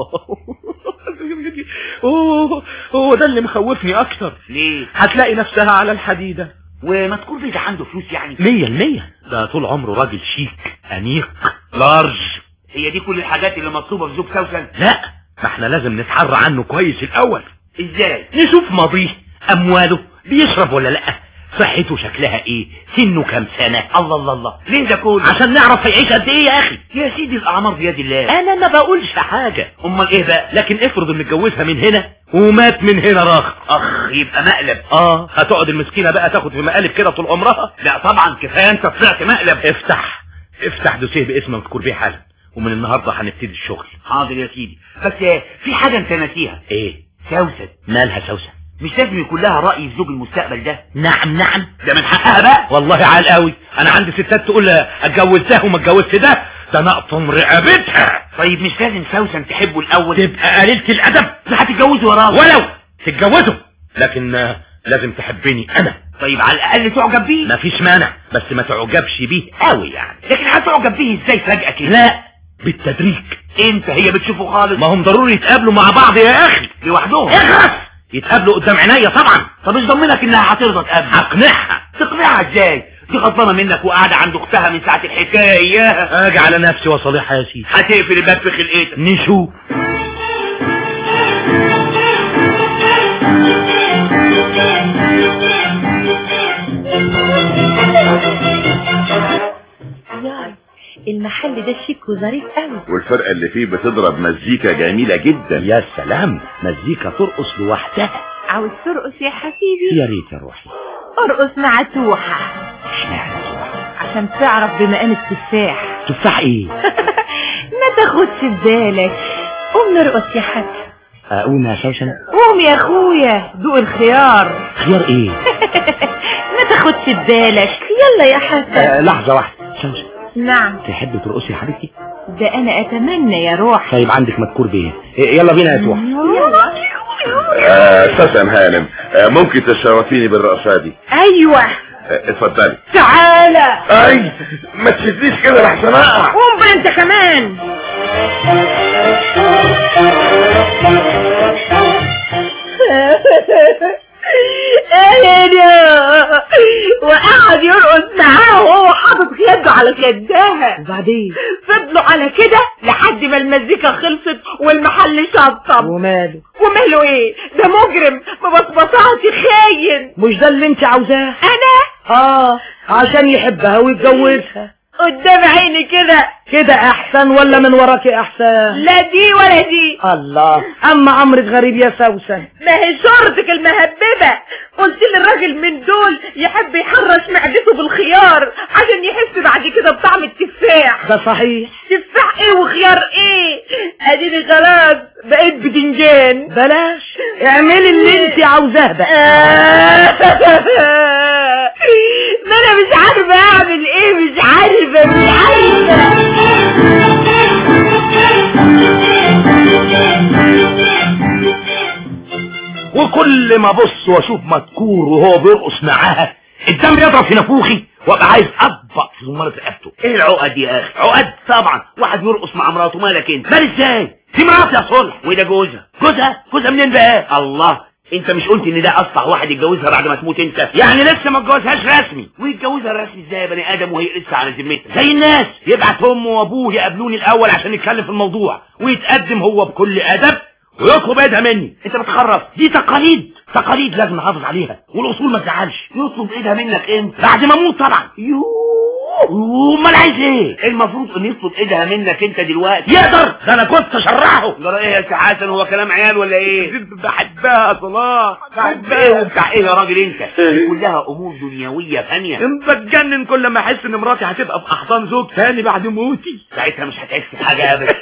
اوه هو ده اللي مخوفني اكتر ليه هتلاقي نفسها على الحديدة ومذكور به ده عنده فلوس يعني مية المية ده طول عمره راجل شيك انيق لارج هي دي كل الحاجات اللي مطلوبه في زوج سوسن لا ما احنا لازم نتحرى عنه كويس الاول ازاي نشوف ماضيه امواله بيشرب ولا لا صحته شكلها ايه سنه كام سنة الله الله الله ليه ده كله عشان نعرف هيعيش قد ايه يا اخي يا سيدي الاعمار بيد الله انا ما بقولش حاجة امال ايه بقى لكن افرض ان اتجوزها من هنا ومات من هنا راخ اخ يبقى مقلب اه هتقعد المسكينة بقى تاخد في مقالب كده طول عمرها لا طبعا كفايه انت طلعت مقلب افتح افتح دوسيه باسم مذكور بيه حالا ومن النهاردة هنبتدي الشغل حاضر يا سيدي بس في حاجه انت ناسيها ايه سوسن مالها سوسن مش لازم يكون لها رأي في زوج المستقبل ده نعم نعم ده من حقها بقى والله عال قوي انا عندي ستات تقول اتجوزتها وما اتجوزت ده ده نقطم رقبتها طيب مش لازم سوسن تحبه الاول تبقى قليلة الادب ده هتتجوزه وراه ولو تتجوزه لكن آه، لازم تحبني انا طيب على الاقل تعجب بيه مفيش مانع بس ما تعجبش بيه قوي يعني لكن هتعجب بيه ازاي فجأة كده لا بالتدريج انت هي بتشوفه خالص ما هم ضروري يتقابلوا مع بعض يا اخي لوحدهم اخرس يتقابلوا قدام عينيا طبعا طب مش ضمنك انها هترضى تقابل هقنعها تقنعها ازاي دي غضبانه منك وقاعده عند اختها من ساعه الحكايه اياها اجي على نفسي وصالحها يا سيدي هتقفل الباب في خلقتك نشوف يا المحل ده شيك وظريف قوي والفرقة اللي فيه بتضرب مزيكا جميلة جدا يا سلام مزيكا ترقص لوحدها عاوز ترقص يا حبيبي يا ريت يا روحي ارقص مع توحة اشمعنى عشان تعرف بمقام التفاح تفاح ايه ما تاخدش ببالك قوم نرقص يا حسن اقوم يا سوسن قوم يا اخويا دوق الخيار خيار ايه ما تاخدش ببالك يلا يا حسن آه لحظة واحدة سوسن نعم تحبي ترقصي يا حبيبتي ده انا اتمنى يا روح طيب عندك مذكور بيه إيه، يلا بينا يا توح آه، استاذ هانم آه، ممكن تشرفيني بالرقصة دي ايوه آه، اتفضلي تعالى اي ما تشديش كده لحسن اقع قوم بقى انت كمان اهلا وقعد يرقص معاه وهو حاطط يده على خدها وبعدين فضلوا على كده لحد ما المزيكا خلصت والمحل شطب وماله وماله ايه ده مجرم مبصبصاتي خاين مش ده اللي انت عاوزاه انا اه عشان يحبها ويتجوزها قدام عيني كده كده احسن ولا من وراك احسن لا دي ولا دي الله اما امرك غريب يا سوسن ما هي شرطك المهببة قلت للراجل من دول يحب يحرش معدته بالخيار عشان يحس بعد كده بطعم التفاح ده صحيح تفاح ايه وخيار ايه اديني خلاص بقيت بدنجان بلاش اعملي اللي انت عاوزاه بقى ما انا مش عارفه اعمل ايه مش عارفه مش عارفه وكل ما ابص واشوف مذكور وهو بيرقص معاها الدم يضرب في نافوخي وابقى عايز اطبق في زمارة رقبته ايه العقد يا اخي عقد طبعا واحد يرقص مع مراته مالك انت مال ازاي دي مراتي يا صلح وده جوزها جوزها جوزها منين بقى الله انت مش قلت ان ده اصلح واحد يتجوزها بعد ما تموت انت يعني لسه ما اتجوزهاش رسمي ويتجوزها رسمي ازاي يا بني ادم وهي لسه على ذمتها زي الناس يبعت امه وابوه يقابلوني الاول عشان نتكلم في الموضوع ويتقدم هو بكل ادب ويطلب ايدها مني انت بتخرف دي تقاليد تقاليد لازم نحافظ عليها والاصول ما تزعلش يطلب ايدها منك انت بعد ما اموت طبعا يوه امال عايز ايه المفروض ان يطلب ايدها منك انت دلوقتي يقدر ده انا كنت اشرحه جرى ايه يا سي حسن هو كلام عيال ولا ايه بحبها يا صلاح بحبها بتاع ايه يا راجل انت دي كلها امور دنيويه ثانيه بتجنن كل ما احس ان مراتي هتبقى في احضان زوج ثاني بعد موتي ساعتها مش هتحس بحاجه ابدا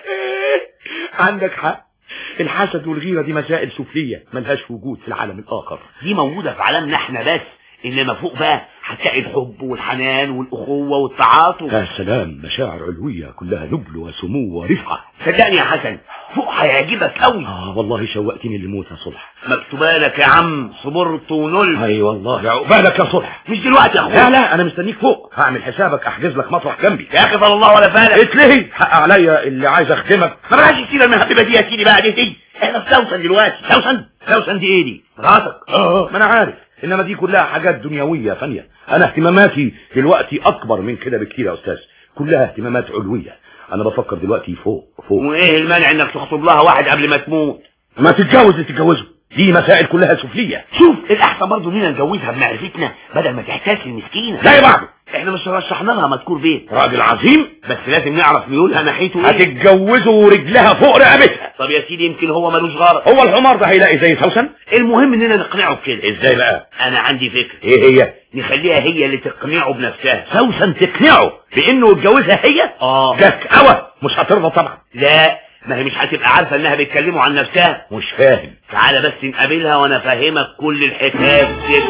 عندك حق الحسد والغيرة دي مسائل سفلية ملهاش وجود في العالم الآخر دي موجودة في عالمنا احنا بس إنما فوق بقى هتلاقي الحب والحنان والأخوة والتعاطف يا سلام مشاعر علوية كلها نبل وسمو ورفعة صدقني يا حسن فوق هيعجبك قوي آه والله شوقتني للموت يا صلح مكتوبة لك يا عم صبرت ونل اي والله عقبالك يا صلح مش دلوقتي يا اخويا لا لا انا مستنيك فوق هعمل حسابك احجز لك مطرح جنبي يا اخي صلى الله ولا فالك اتلهي حق عليا اللي عايز اخدمك ما بلاش السيره المهببه دي يا سيدي بقى دي دي احنا في سوسن دلوقتي سوسن سوسن دي ايه دي راسك اه ما انا عارف انما دي كلها حاجات دنيوية فانية انا اهتماماتي دلوقتي اكبر من كده بكتير يا استاذ كلها اهتمامات علوية انا بفكر دلوقتي فوق فوق وايه المانع انك تخطب لها واحد قبل ما تموت ما تتجوز اللي تتجوزه دي مسائل كلها سفلية شوف الاحسن برضه اننا نجوزها بمعرفتنا بدل ما تحتاج المسكينه زي بعضه احنا مش رشحنا لها مذكور بيت راجل عظيم بس لازم نعرف ميولها ناحيته ايه هتتجوزه ورجلها فوق رقبتها طب يا سيدي يمكن هو ملوش غرض هو الحمار ده هيلاقي زي سوسن المهم اننا نقنعه بكده ازاي بقى انا عندي فكره ايه هي نخليها هي اللي تقنعه بنفسها سوسن تقنعه بانه يتجوزها هي اه كاكاوة مش هترضى طبعا لا ما هي مش هتبقى عارفه انها بيتكلموا عن نفسها مش فاهم تعالى بس نقابلها وانا افهمك كل الحكايه كده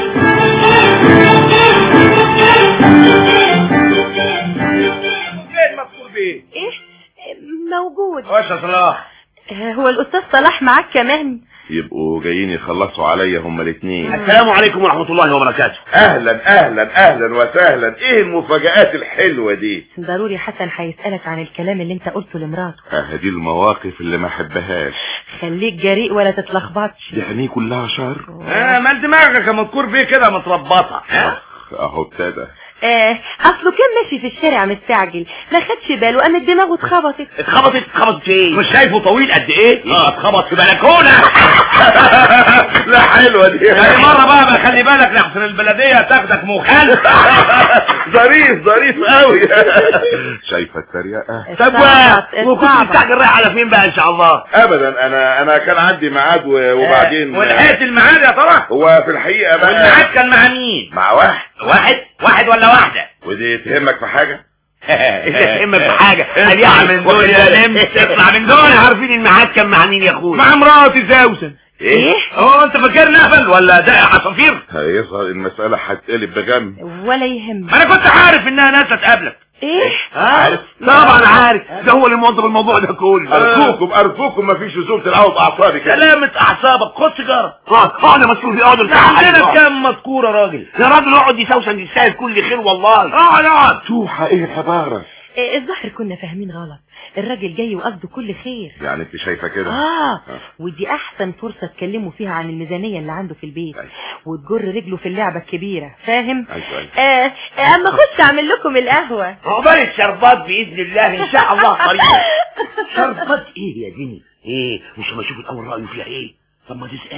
فين مذكور بيه ايه موجود وش يا صلاح آه، هو الاستاذ صلاح معاك كمان يبقوا جايين يخلصوا عليا هما الاثنين السلام عليكم ورحمه الله وبركاته اهلا اهلا اهلا وسهلا ايه المفاجآت الحلوة دي ضروري حسن هيسألك عن الكلام اللي انت قلته لمراته اه دي المواقف اللي ما احبهاش خليك جريء ولا تتلخبطش دي عينيه كلها شر اه مال دماغك يا مذكور بيه كده متربطه اهو ابتدى آه اصله كان ماشي في الشارع مستعجل ما خدش باله قامت دماغه اتخبطت اتخبطت اتخبطت في ايه مش شايفه طويل قد ايه اه اتخبط في بلكونه لا حلوة دي يعني مره بقى ما خلي بالك لحسن البلديه تاخدك مخالف ظريف ظريف قوي شايفة التريقة طب و- وكنت مستعجل رايح على فين بقى ان شاء الله ابدا انا انا كان عندي ميعاد و- وبعدين ولحقت الميعاد يا ترى هو في الحقيقة بقى والميعاد كان مع مين مع واحد واحد واحد ولا واحده ودي تهمك في حاجة انت تهمك في حاجه قال من دول يا نمس اطلع من دول عارفين الميعاد كان مع مين يا اخويا مع مراتي زوسن ايه هو انت فاكرني اهبل ولا ده عصافير هيظهر المسألة هتقلب بغم ولا يهمك انا كنت عارف انها ناس هتقابلك ايه عارف طبعا عارف ده هو اللي موظف الموضوع ده كله ارجوكم ارجوكم مفيش لزوم تلعبوا باعصابي كده سلامة اعصابك خد سيجاره اه انا مسؤول في اقعد عندنا كام مذكوره يا راجل يا راجل اقعد يسوسن يستاهل كل خير والله اقعد اقعد توحى ايه الحبارة آه، الظاهر كنا فاهمين غلط الراجل جاي وقصده كل خير يعني انت شايفة كده اه ودي احسن فرصة تكلموا فيها عن الميزانية اللي عنده في البيت وتجر رجله في اللعبة الكبيرة فاهم ايوه ايوه آه آه، اما خش اعمل لكم القهوة عقبال الشربات باذن الله ان شاء الله قريب شربات ايه يا ديني ايه مش ما اشوف الاول رايه فيها ايه طب ما تساله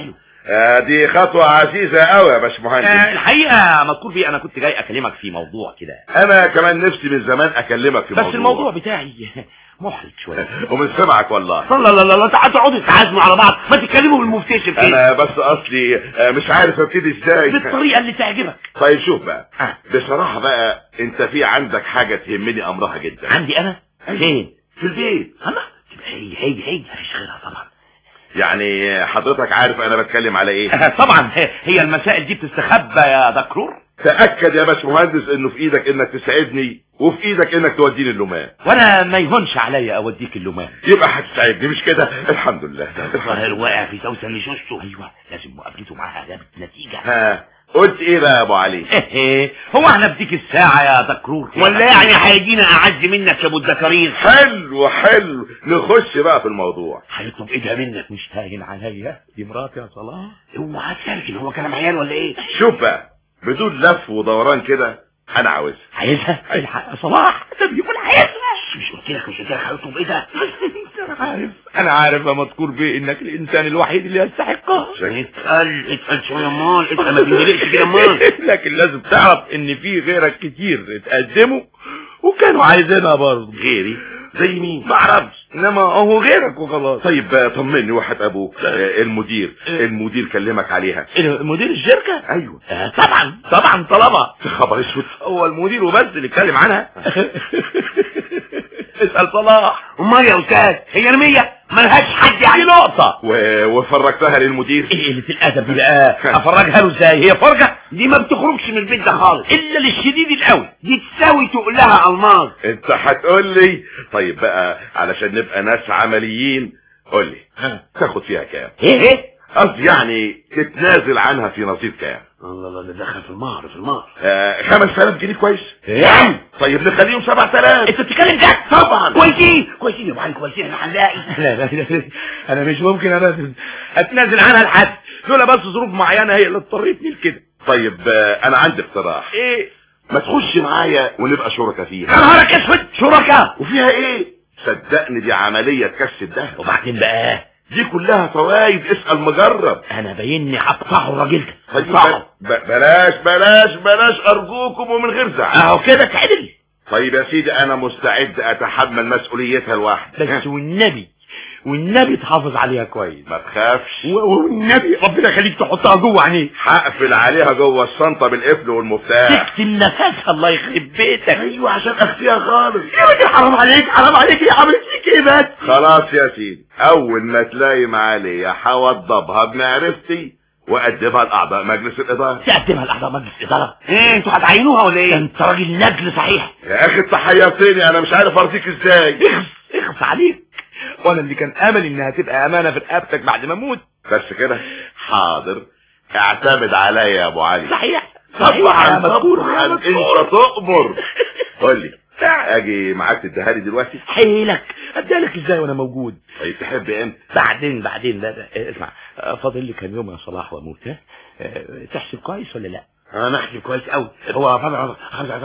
آه دي خطوة عزيزة قوي يا آه باشمهندس الحقيقة مذكور بيه انا كنت جاي اكلمك في موضوع كده انا كمان نفسي من زمان اكلمك في بس موضوع الموضوع بتاعي محرج شوية ومن سمعك والله لا لا لا لا تعالوا تقعدوا تتعازموا على بعض ما تتكلموا بالمفتشر كده انا بس اصلي آه، مش عارف ابتدي ازاي بالطريقة اللي تعجبك طيب شوف بقى بصراحة بقى انت في عندك حاجة تهمني امرها جدا عندي انا فين في البيت انا تبقى هي هي هي مفيش غيرها طبعا يعني حضرتك عارف انا بتكلم على ايه طبعا هي- هي المسائل دي بتستخبى يا دكرور تأكد يا باشمهندس انه في ايدك انك تساعدني وفي ايدك انك توديني اللومان وانا ما يهونش عليا اوديك اللومان يبقى هتساعدني مش كده الحمد لله الظاهر واقع في سوسن لشوشته ايوه لازم مقابلته معاها جابت نتيجة ها قلت ايه بقى يا ابو علي ايه هو احنا بديك الساعة يا دكرور ولا يعني هيجينا اعز منك يا ابو الدكارير حلو حلو نخش بقى في الموضوع هيطلب ايدها منك مش هاين عليا دي مراتي يا صلاح اوعى تسركن هو كلام عيال ولا ايه شوف بقى بدون لف ودوران كده انا عاوزها عايزها الحق يا صلاح ده بيقول عايزها مش قلت لك مش قلت لك هيطلب ايدها انا عارف انا عارف يا مذكور بيه انك الانسان الوحيد اللي يستحقها اتقل اتقل شويه مال انت ما تندلقش كده مال لكن لازم تعرف ان في غيرك كتير اتقدموا وكانوا عايزينها برضه غيري زي مين ما اعرفش انما هو غيرك وخلاص طيب بقى طمني واحد ابوك آه، المدير المدير كلمك عليها مدير الشركه ايوه آه، طبعا طبعا طلبها خبر اسود هو المدير وبس اللي اتكلم عنها اسال صلاح امال يا استاذ هي رميه ملهاش حد يعني نقطه و... وفرجتها للمدير ايه اللي في الادب دي بقى افرجها له ازاي هي فرجه دي ما بتخرجش من البيت ده خالص الا للشديد القوي دي تساوي تقول لها الماظ انت هتقول لي طيب بقى علشان نبقى ناس عمليين قول لي تاخد فيها كام ايه ايه قصدي يعني تتنازل عنها في نصيب كام الله الله ده دخل في المهر في المهر آه 5000 جنيه كويس يا عم طيب نخليهم 7000 انت بتتكلم جد طبعا كويسين كويسين يا ابو علي كويسين احنا هنلاقي لا لا لا انا مش ممكن انا اتنازل عنها لحد دول بس ظروف معينه هي اللي اضطرتني لكده طيب آه انا عندي اقتراح ايه ما تخش معايا ونبقى شركاء فيها نهارك اسود شركاء وفيها ايه صدقني دي عملية تكسب ده وبعدين بقى دي كلها فوائد اسأل مجرب انا باينني هقطعه الراجل ده طيب هقطعه ب- بلاش بلاش بلاش ارجوكم ومن غير زعل اهو كده اتعدل طيب يا سيدي انا مستعد اتحمل مسؤوليتها لوحدي بس والنبي والنبي تحافظ عليها كويس ما تخافش و- والنبي ربنا يخليك تحطها جوه عينيك هقفل عليها جوه الشنطة بالقفل والمفتاح تكتم نفسها الله يخرب بيتك ايوه عشان اخفيها خالص يا ولدي حرام عليك حرام عليك يا عملت فيك ايه بس خلاص يا سيدي اول ما تلاقي عليا هوضبها بمعرفتي واقدمها لاعضاء مجلس الاداره تقدمها لاعضاء مجلس اداره ايه انتوا هتعينوها ولا ايه انت راجل نجل صحيح يا اخي انت حيرتني انا مش عارف ارضيك ازاي اخس اخس عليك وانا اللي كان امل انها تبقى امانه في رقبتك بعد ما اموت بس كده حاضر اعتمد عليا يا ابو علي صحيح طبعا يا مذكور، طبعا يا انت مذكور. تؤمر قول لي اجي معاك تديها لي دلوقتي حيلك ادالك ازاي وانا موجود طيب تحب امتى بعدين بعدين لا لا إيه، اسمع آه، فاضل لي كام يوم يا صلاح واموت ها آه، تحسب كويس ولا لا انا احسب كويس قوي هو فاضل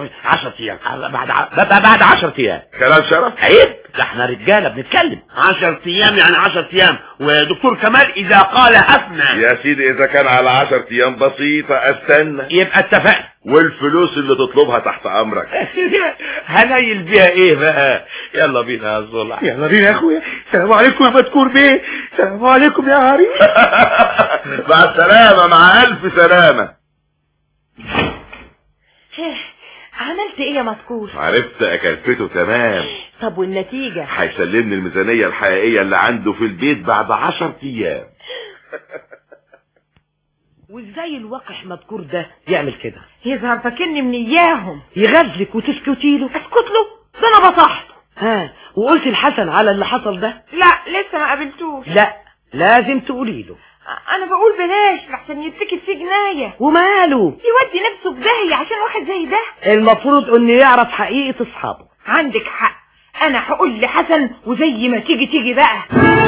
10 ايام بعد ع- بعد بعد 10 ايام كلام شرف عيب ده احنا رجاله بنتكلم 10 ايام يعني 10 ايام ودكتور كمال اذا قال افنى يا سيدي اذا كان على 10 ايام بسيطه استنى يبقى اتفقنا والفلوس اللي تطلبها تحت امرك هنيل بيها ايه بقى يلا بينا يا صلاح يلا بينا يا اخويا السلام عليكم يا مذكور بيه السلام عليكم يا عريس مع السلامه مع الف سلامه عملت ايه يا مذكور عرفت اكلفته تمام طب والنتيجة هيسلمني الميزانيه الحقيقيه اللي عنده في البيت بعد 10 ايام وازاي الوقح مذكور ده يعمل كده يظهر فاكرني من اياهم يغزلك وتسكتي له اسكت له ده انا بصحته ها وقلت لحسن على اللي حصل ده لا لسه ما قابلتوش لا لازم تقولي له انا بقول بلاش لحسن يتكل فيه جناية وماله يودي نفسه في داهية عشان واحد زي ده المفروض انه يعرف حقيقة اصحابه عندك حق انا هقول لحسن وزي ما تيجي تيجي بقى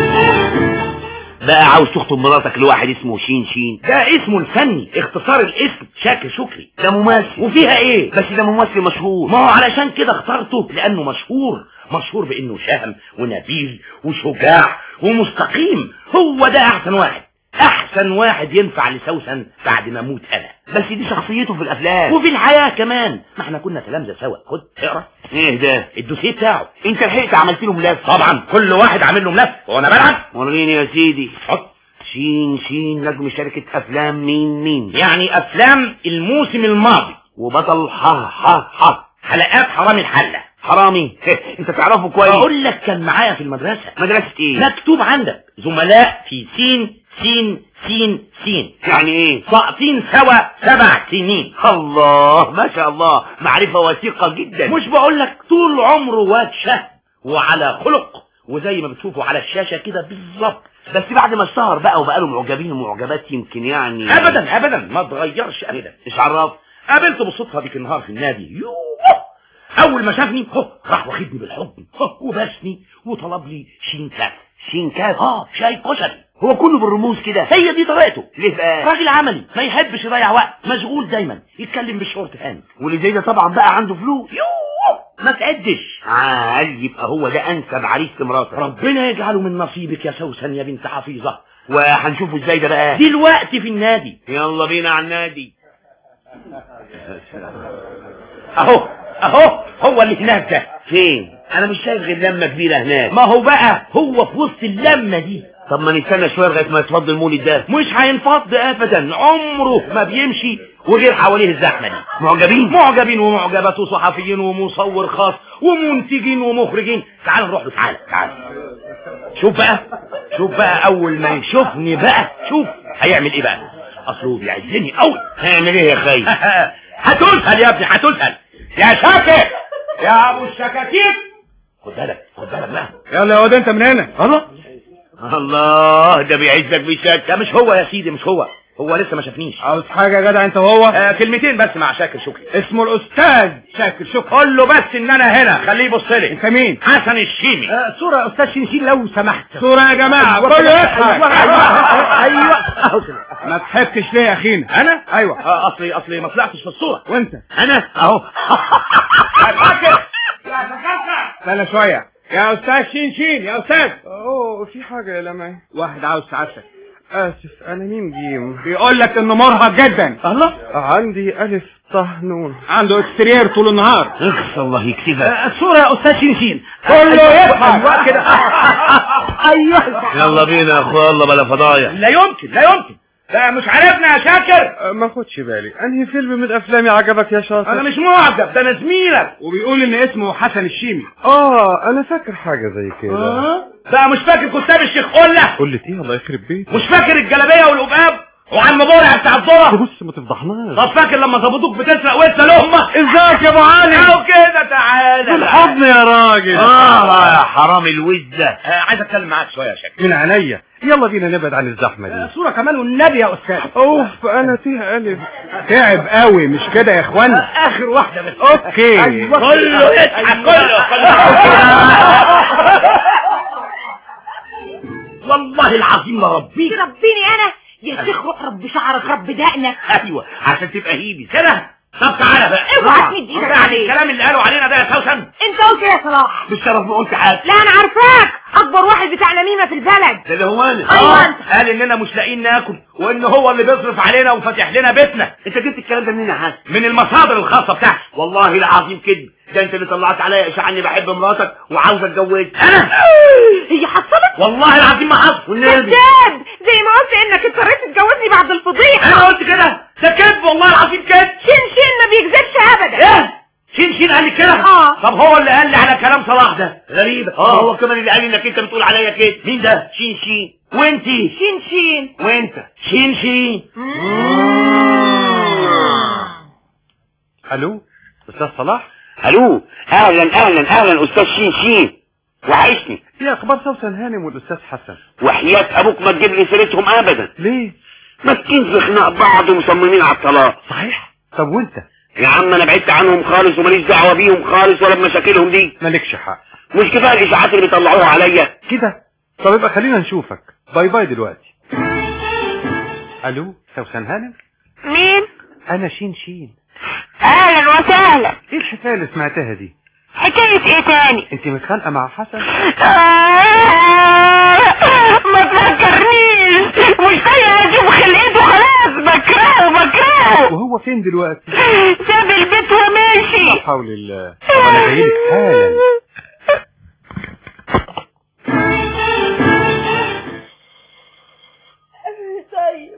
بقى عاوز تخطب مراتك لواحد اسمه شين شين ده اسمه الفني اختصار الاسم شاكر شكري ده ممثل وفيها ايه بس ده ممثل مشهور ما هو علشان كده اخترته لانه مشهور مشهور بانه شهم ونبيل وشجاع ومستقيم هو ده احسن واحد احسن واحد ينفع لسوسن بعد ما اموت انا بس دي شخصيته في الافلام وفي الحياة كمان ما احنا كنا تلامذة سوا خد اقرا ايه ده الدوسيه بتاعه انت لحقت عملت له ملف طبعا كل واحد عامل له ملف وانا بلعب وريني يا سيدي حط شين شين نجم شركة افلام مين مين يعني افلام الموسم الماضي وبطل ح ح ح حلقات حرامي الحلة حرامي انت تعرفه كويس اقول لك كان معايا في المدرسة مدرسة ايه مكتوب عندك زملاء في سين سين سين سين يعني ايه ساقطين سوا سبع سنين الله ما شاء الله معرفة وثيقة جدا مش بقول لك طول عمره واد شهم وعلى خلق وزي ما بتشوفوا على الشاشة كده بالظبط بس بعد ما اشتهر بقى وبقى له معجبين ومعجبات يمكن يعني ابدا ابدا ما اتغيرش ابدا مش عرف قابلته بالصدفة ديك النهار في النادي يوه اول ما شافني هو راح واخدني بالحضن هو وبسني وطلب لي شينكاف شينكاف اه شاي كشري هو كله بالرموز كده هي دي طريقته ليه بقى راجل عملي ما يحبش يضيع وقت مشغول دايما يتكلم بالشورت هاند واللي زي ده طبعا بقى عنده فلوس يوه ما تعدش عال يبقى هو ده انسب عريس لمراته ربنا يجعله من نصيبك يا سوسن يا بنت حفيظة وهنشوفه ازاي ده بقى دلوقتي في النادي يلا بينا على النادي اهو اهو هو اللي هناك ده فين انا مش شايف غير لمه كبيره هناك ما هو بقى هو في وسط اللمه دي طب ما نستنى شويه لغايه ما يتفضل المولد ده مش هينفض ابدا عمره ما بيمشي وغير حواليه الزحمه دي معجبين معجبين ومعجبات وصحفيين ومصور خاص ومنتجين ومخرجين تعال نروح له تعال تعال شوف بقى شوف بقى اول ما يشوفني بقى شوف هيعمل ايه بقى اصله بيعزني قوي هيعمل ايه يا خي هتسهل يا ابني هتسهل يا شاكر يا ابو الشكاكيك خد بالك خد بالك بقى يلا يا واد انت من هنا الله الله ده بيعزك بشكل ده مش هو يا سيدي مش هو هو لسه ما شافنيش عاوز حاجه يا جدع انت وهو آه كلمتين بس مع شاكر شكري اسمه الاستاذ شاكر شكري قول له بس ان انا هنا خليه يبص لي انت مين حسن الشيمي آه صوره يا استاذ شنشين لو سمحت صوره يا جماعه كله يضحك ايوه ما ضحكتش ليه يا اخينا انا ايوه آه اصلي اصلي ما طلعتش في الصوره وانت انا اهو يا شاكر استنى شويه يا استاذ شنشين يا استاذ اوه في حاجة يا لمعي واحد عاوز سعادتك اسف انا ميم جيم بيقول لك انه مرهق جدا الله عندي الف طه نون عنده اكسترير طول النهار اخس الله يكسبك الصوره يا استاذ شنشين كله يضحك كده ايوه يلا بينا يا اخويا يلا بلا فضايح لا يمكن لا يمكن لا مش عارفنا يا شاكر أه، ما خدش بالي انهي فيلم من افلامي عجبك يا شاطر انا مش معجب ده انا زميلك وبيقول ان اسمه حسن الشيمي اه انا فاكر حاجة زي كده اه بقى مش فاكر كتاب الشيخ قله قلت ايه الله يخرب بيتك مش فاكر الجلابيه والقباب وعم بورع بتاع الذره بص ما تفضحناش طب فاكر لما ظبطوك بتسرق وانت لقمه ازيك يا ابو علي او كده تعالى بالحضن يا راجل اه يا حرام الوزة آه عايز اتكلم معاك شويه يا شاكر من عينيا يلا بينا نبعد عن الزحمة دي صوره كمان والنبي يا استاذ اوف انا فيها الف تعب قوي مش كده يا اخوانا اخر واحده بس اوكي كله يضحك كله والله العظيم لربيك تربيني انا يا شيخ روح رب شعرك رب دقنك ايوه عشان تبقى هيبي كده طب تعالى بقى اوعى تمد ايدك يعني عليه الكلام اللي قالوا علينا ده يا سوسن انت قلت يا صلاح بالشرف ما قلت حاجة لا انا عارفاك اكبر واحد بتاع نميمه في البلد ده اللي هو انا ايوه انت قال اننا مش لاقيين ناكل وان هو اللي بيصرف علينا وفاتح لنا بيتنا انت جبت الكلام ده منين يا حسن من المصادر الخاصه بتاعتي والله العظيم كده ده انت اللي طلعت عليا اشاعه اني بحب مراتك وعاوز اتجوزك انا هي حصلت والله العظيم ما حصل والنبي كذاب زي ما قلت انك اضطريت تتجوزني بعد الفضيحه انا قلت كده ده كذب والله العظيم كذب شين شين ما بيكذبش ابدا ايه شين شين قال لي كده اه. طب هو اللي قال لي على كلام صلاح ده غريبة اه هو كمان اللي قال انك انت بتقول عليا كده مين ده شين شين وانتي شين شين وانت شين شين الو استاذ صلاح الو اهلا اهلا اهلا استاذ شين شين وحشني ايه اخبار سوسن هانم والاستاذ حسن وحياة ابوك ما تجيب لي سيرتهم ابدا ليه ماسكين في خناق بعض ومصممين على الطلاق صحيح طب وانت يا عم انا بعدت عنهم خالص وماليش دعوه بيهم خالص ولا بمشاكلهم دي مالكش حق مش كفايه الاشاعات اللي بيطلعوها عليا كده طب يبقى خلينا نشوفك باي باي دلوقتي الو سوسن هانم مين انا شين شين اهلا وسهلا ايه الحكايه اللي سمعتها دي حكايه ايه تاني انت متخانقه مع حسن ما تفكرنيش مش طايقه اشوف خلقته خلاص بكرهه بكرهه وهو فين دلوقتي ساب البيت وماشي لا حول الله طب انا جايلك حالا طيب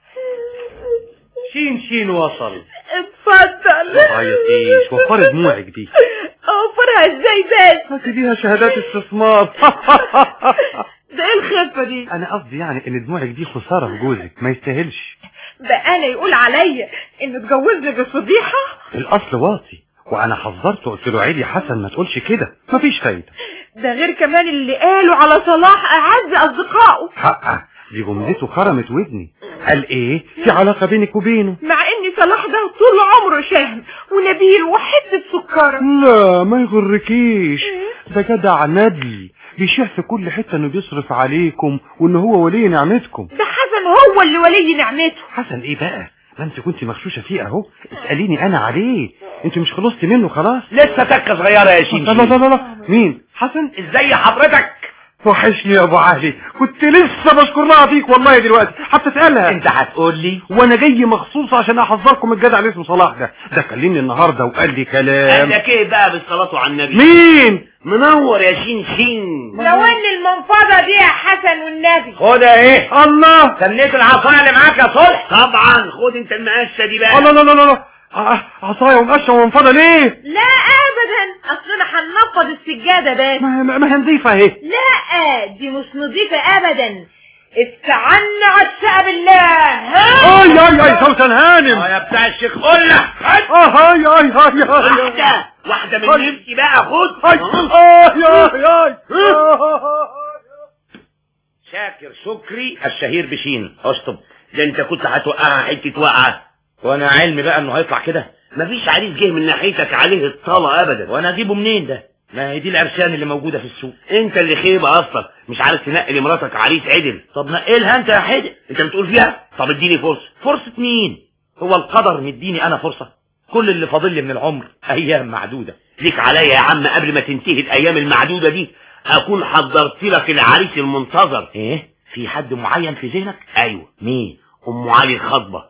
شين شين وصل اتفضل ما تعيطيش وفري دموعك دي اوفرها ازاي بس هاتي بيها شهادات استثمار ده ايه الخفه دي انا قصدي يعني ان دموعك دي خساره في جوزك ما يستاهلش بقى انا يقول عليا انه اتجوزني بفضيحه الاصل واطي وانا حذرته قلت له عيدي حسن ما تقولش كده مفيش فايده ده غير كمان اللي قالوا على صلاح اعز اصدقائه حقه دي جملته خرمت ودني قال ايه في علاقه بينك وبينه مع ان صلاح ده طول عمره شهم ونبيل وحته سكره لا ما يغركيش ده جدع ندل بيشيع في كل حته انه بيصرف عليكم وان هو ولي نعمتكم ده حسن هو اللي ولي نعمته حسن ايه بقى ما انت كنت مغشوشه فيه اهو اساليني انا عليه انت مش خلصتي منه خلاص لسه تكه صغيره يا شيخ لا لا لا لا مين حسن ازاي حضرتك وحشني يا ابو علي كنت لسه بشكر لها فيك والله دلوقتي حتى اسالها انت هتقول لي وانا جاي مخصوص عشان احذركم الجدع اللي اسمه صلاح ده ده كلمني النهارده وقال لي قال كلام لك ايه بقى بالصلاه على النبي مين منور يا شين شين لو ان المنفضه دي يا حسن والنبي خدها ايه الله سنيت العصايه اللي معاك يا صلح طبعا خد انت المقشه دي بقى لا لا لا لا لا ع- عصايه ومقشه ومنفضه ليه لا ابدا اصلنا هننفض السجاده بس ما, ما ما هي نظيفه اهي لا دي مش نظيفه ابدا استعنا عشاء بالله ها اي اي اي سوسن هانم اه يا بتاع الشيخ قلنا اه اي اي اي اي واحده واحده من نفسي بقى خد اي اي اي شاكر شكري الشهير بشين اشطب ده انت كنت هتوقعها حته وقعه وانا علمي بقى انه هيطلع كده مفيش عريس جه من ناحيتك عليه الطلا ابدا وانا اجيبه منين ده ما هي دي العرسان اللي موجوده في السوق انت اللي خيبه اصلا مش عارف تنقل مراتك عريس عدل طب نقلها انت يا حدق انت بتقول فيها طب اديني فرصه فرصه مين هو القدر مديني انا فرصه كل اللي فاضل لي من العمر ايام معدوده ليك عليا يا عم قبل ما تنتهي الايام المعدوده دي اكون حضرت لك العريس المنتظر ايه في حد معين في ذهنك ايوه مين ام علي الخطبه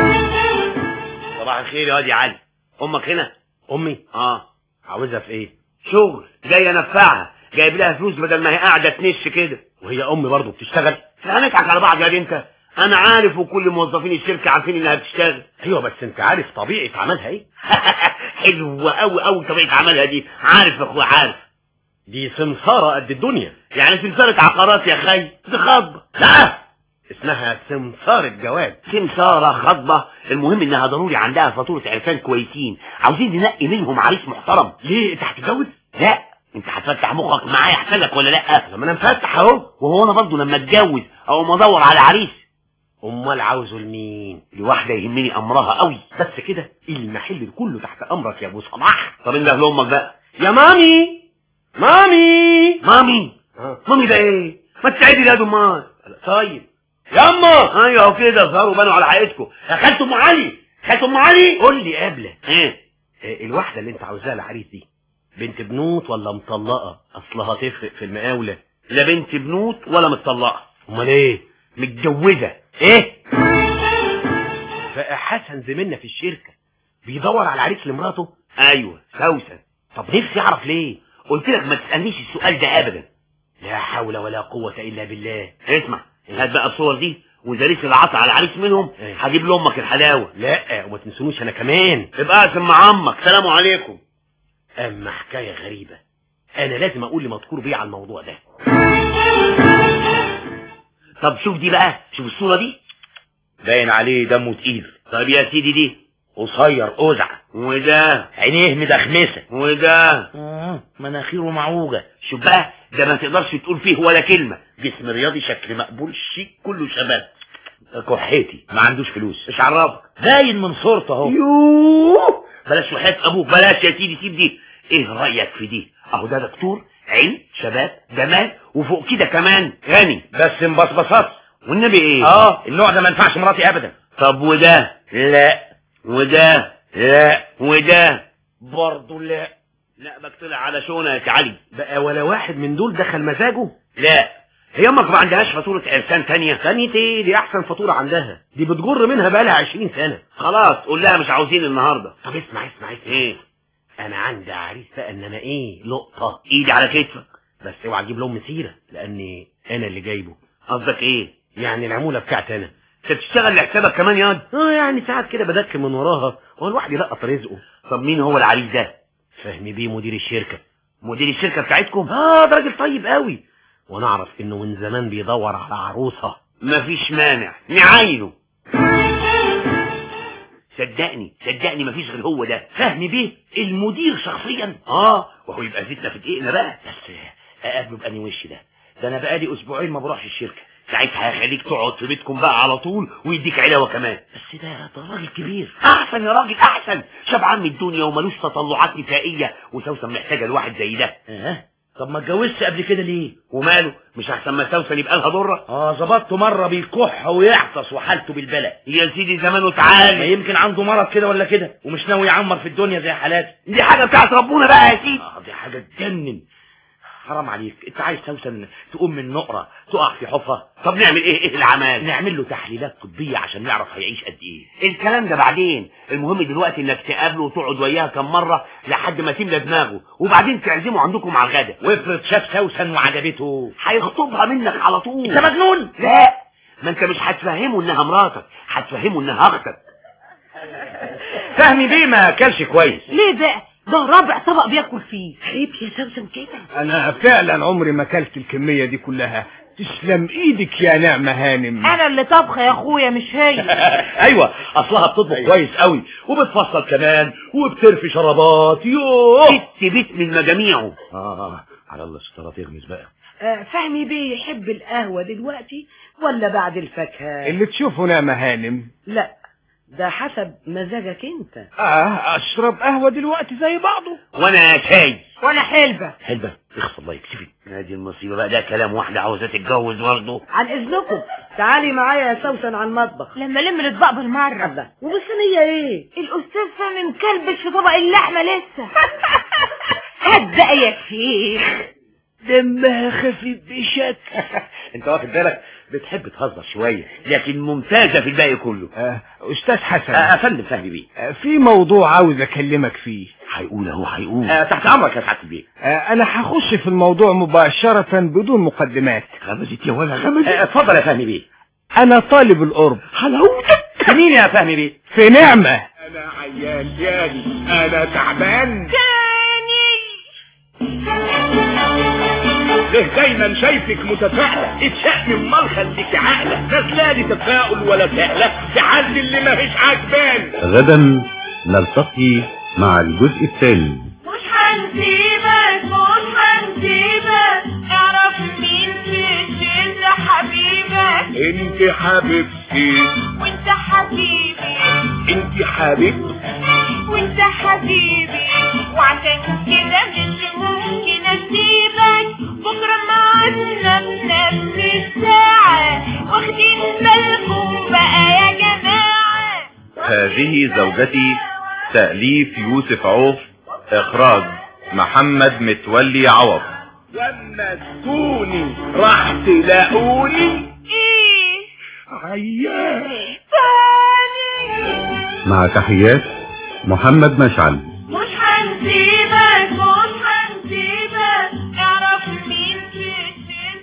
صباح الخير يا واد يا علي امك هنا امي اه عاوزها في ايه شغل جاي انفعها جايب لها فلوس بدل ما هي قاعده تنش كده وهي امي برضه بتشتغل هنضحك على بعض يا دي انت انا عارف وكل موظفين الشركه عارفين انها بتشتغل ايوه بس انت عارف طبيعه عملها ايه حلوه قوي قوي طبيعه عملها دي عارف يا اخويا عارف دي سمساره قد الدنيا يعني سمسارة عقارات يا خي دي خطبه لا اسمها سمساره جواد سمسارة خطبة المهم انها ضروري عندها فاتورة عرفان كويسين عاوزين ننقي منهم عريس محترم ليه انت هتتجوز لا انت هتفتح مخك معايا احسن لك ولا لا لما انا مفتح اهو وهو انا برضه لما اتجوز او ما ادور على عريس امال عاوزه لمين لواحدة يهمني امرها قوي بس كده المحل كله تحت امرك يا ابو صلاح طب انده لامك بقى يا مامي مامي مامي آه. مامي ده ايه ما تساعدي يا امال طيب ياما ايوه اهو كده ظهروا بنوا على حقيقتكم يا خالته ام علي خالته ام علي قول لي قبله ايه إيه الواحده اللي انت عاوزاها العريس دي بنت بنوت ولا مطلقه اصلها تفرق في المقاوله لا بنت بنوت ولا متطلقه امال ايه متجوزه ايه بقى حسن زميلنا في الشركه بيدور على عريس لمراته ايوه سوسن طب نفسي اعرف ليه قلت لك ما تسالنيش السؤال ده ابدا لا حول ولا قوه الا بالله اسمع هات بقى الصور دي واذا لسه العصا على العريس منهم إيه. هجيب لامك الحلاوه لا وما تنسونيش انا كمان ابقى اقسم مع عمك سلام عليكم اما حكايه غريبه انا لازم اقول لمذكور بيه على الموضوع ده طب شوف دي بقى شوف الصوره دي باين عليه دمه تقيل طب يا سيدي دي قصير قزع وده عينيه مدخمسه وده آه، مناخيره معوجه شوف بقى ده ما تقدرش تقول فيه ولا كلمه جسم رياضي شكل مقبول شيك كله شباب كحيتي ما عندوش فلوس مش عرفك باين من صورته اهو يوه بلاش وحياة ابوك بلاش يا سيدي سيب دي ايه رايك في دي اهو ده دكتور علم شباب جمال وفوق كده كمان غني بس مبصبصات والنبي ايه اه النوع ده ما ينفعش مراتي ابدا طب وده لا وده لا وده برضه لا لا بك طلع على شونه يا علي بقى ولا واحد من دول دخل مزاجه لا هي امك ما عندهاش فاتورة ارسال تانية ثانية ايه دي احسن فاتورة عندها دي بتجر منها بقالها 20 سنة خلاص قول لها مش عاوزين النهاردة طب اسمع اسمع اسمع ايه انا عندي عريس بقى انما ايه لقطة ايدي على كتفك بس اوعى تجيب لهم مسيرة لاني انا اللي جايبه قصدك ايه يعني العمولة بتاعتي انا انت بتشتغل لحسابك كمان ياض اه يعني ساعات كده بدك من وراها هو الواحد يلقط رزقه طب مين هو العريس ده فهمي بيه مدير الشركة مدير الشركة بتاعتكم اه ده راجل طيب قوي وانا اعرف انه من زمان بيدور على عروسة مفيش مانع نعاينه صدقني صدقني مفيش غير هو ده فهمي بيه المدير شخصيا اه وهو يبقى فتنة في دقيقنا بقى بس اقابله بأني وش ده ده انا بقالي اسبوعين ما بروحش الشركة ساعتها هيخليك تقعد في بيتكم بقى على طول ويديك علاوة كمان بس ده ده راجل كبير احسن يا راجل احسن شبعان من الدنيا وملوش تطلعات نسائية وسوسن محتاجة الواحد زي ده اه طب ما اتجوزش قبل كده ليه وماله مش احسن ما سوسن يبقى لها ضرة اه ظبطته مرة بيكح ويعطس وحالته بالبلاء يا سيدي زمانه تعال ما يمكن عنده مرض كده ولا كده ومش ناوي يعمر في الدنيا زي حالاتي دي حاجة بتاعت ربنا بقى يا سيدي اه دي حاجة تجنن حرام عليك انت عايز سوسن تقوم من نقرة تقع في حفرة طب نعمل ايه ايه العمال نعمل له تحليلات طبية عشان نعرف هيعيش قد ايه الكلام ده بعدين المهم دلوقتي انك تقابله وتقعد وياها كم مرة لحد ما تملى دماغه وبعدين تعزمه عندكم على الغدا وافرض شاف سوسن وعجبته هيخطبها منك على طول انت مجنون لا ما انت مش هتفهمه انها مراتك هتفهمه انها اختك فهمي بيه ما اكلش كويس ليه بقى ده رابع طبق بياكل فيه عيب يا سوسن كده انا فعلا عمري ما اكلت الكمية دي كلها تسلم ايدك يا نعمة هانم انا اللي طبخه يا اخويا مش هي ايوه اصلها بتطبخ كويس قوي وبتفصل كمان وبترفي شرابات يوه ست بيت من مجاميعه اه على الله سترة تغمز بقى آه، فهمي بيه يحب القهوة دلوقتي ولا بعد الفاكهة اللي تشوفه نعمة هانم لا ده حسب مزاجك انت اه اشرب قهوة دلوقتي زي بعضه وانا شاي وانا حلبة حلبة اخص الله يكسفك هذه المصيبة بقى ده كلام واحدة عاوزة تتجوز برضه عن اذنكم تعالي معايا يا سوسن على المطبخ لما لم الاطباق بالمرة الله وبالصينية ايه الاستاذ فهمي مكلبش في طبق اللحمة لسه هات بقى يا شيخ دمها خفيف بشكل انت واخد بالك بتحب تهزر شوية لكن ممتازة في الباقي كله آه استاذ حسن آه افندم فهمي بيه آه في موضوع عاوز اكلمك فيه هيقول اهو هيقول آه تحت امرك يا سعادة البيه آه انا هخش في الموضوع مباشرة بدون مقدمات غمزت يا ولا غمزت آه اتفضل يا فهمي بيه انا طالب القرب حلاوتك في مين يا فهمي بيه في نعمة انا عيان تاني انا تعبان ليه دايما شايفك متفائلة اتشأن امال خليك عقلة نازلالي تفاؤل ولا تقلق تحل اللي ماهيش عجبان غدا نلتقي مع الجزء الثاني مش هنسيبك مش هنسيبك اعرف مين في الشلة حبيبك انت حبيبتي وانت حبيبي انت حبيبتي وانت حبيبي وعشان كده مش ممكن اسيبك بكره معادنا بنفس الساعة واخدين بالكم بقى يا جماعة هذه زوجتي تأليف يوسف عوف إخراج محمد متولي عوض لما تكوني راح تلاقوني ايه عيان تاني مع تحيات محمد مشعل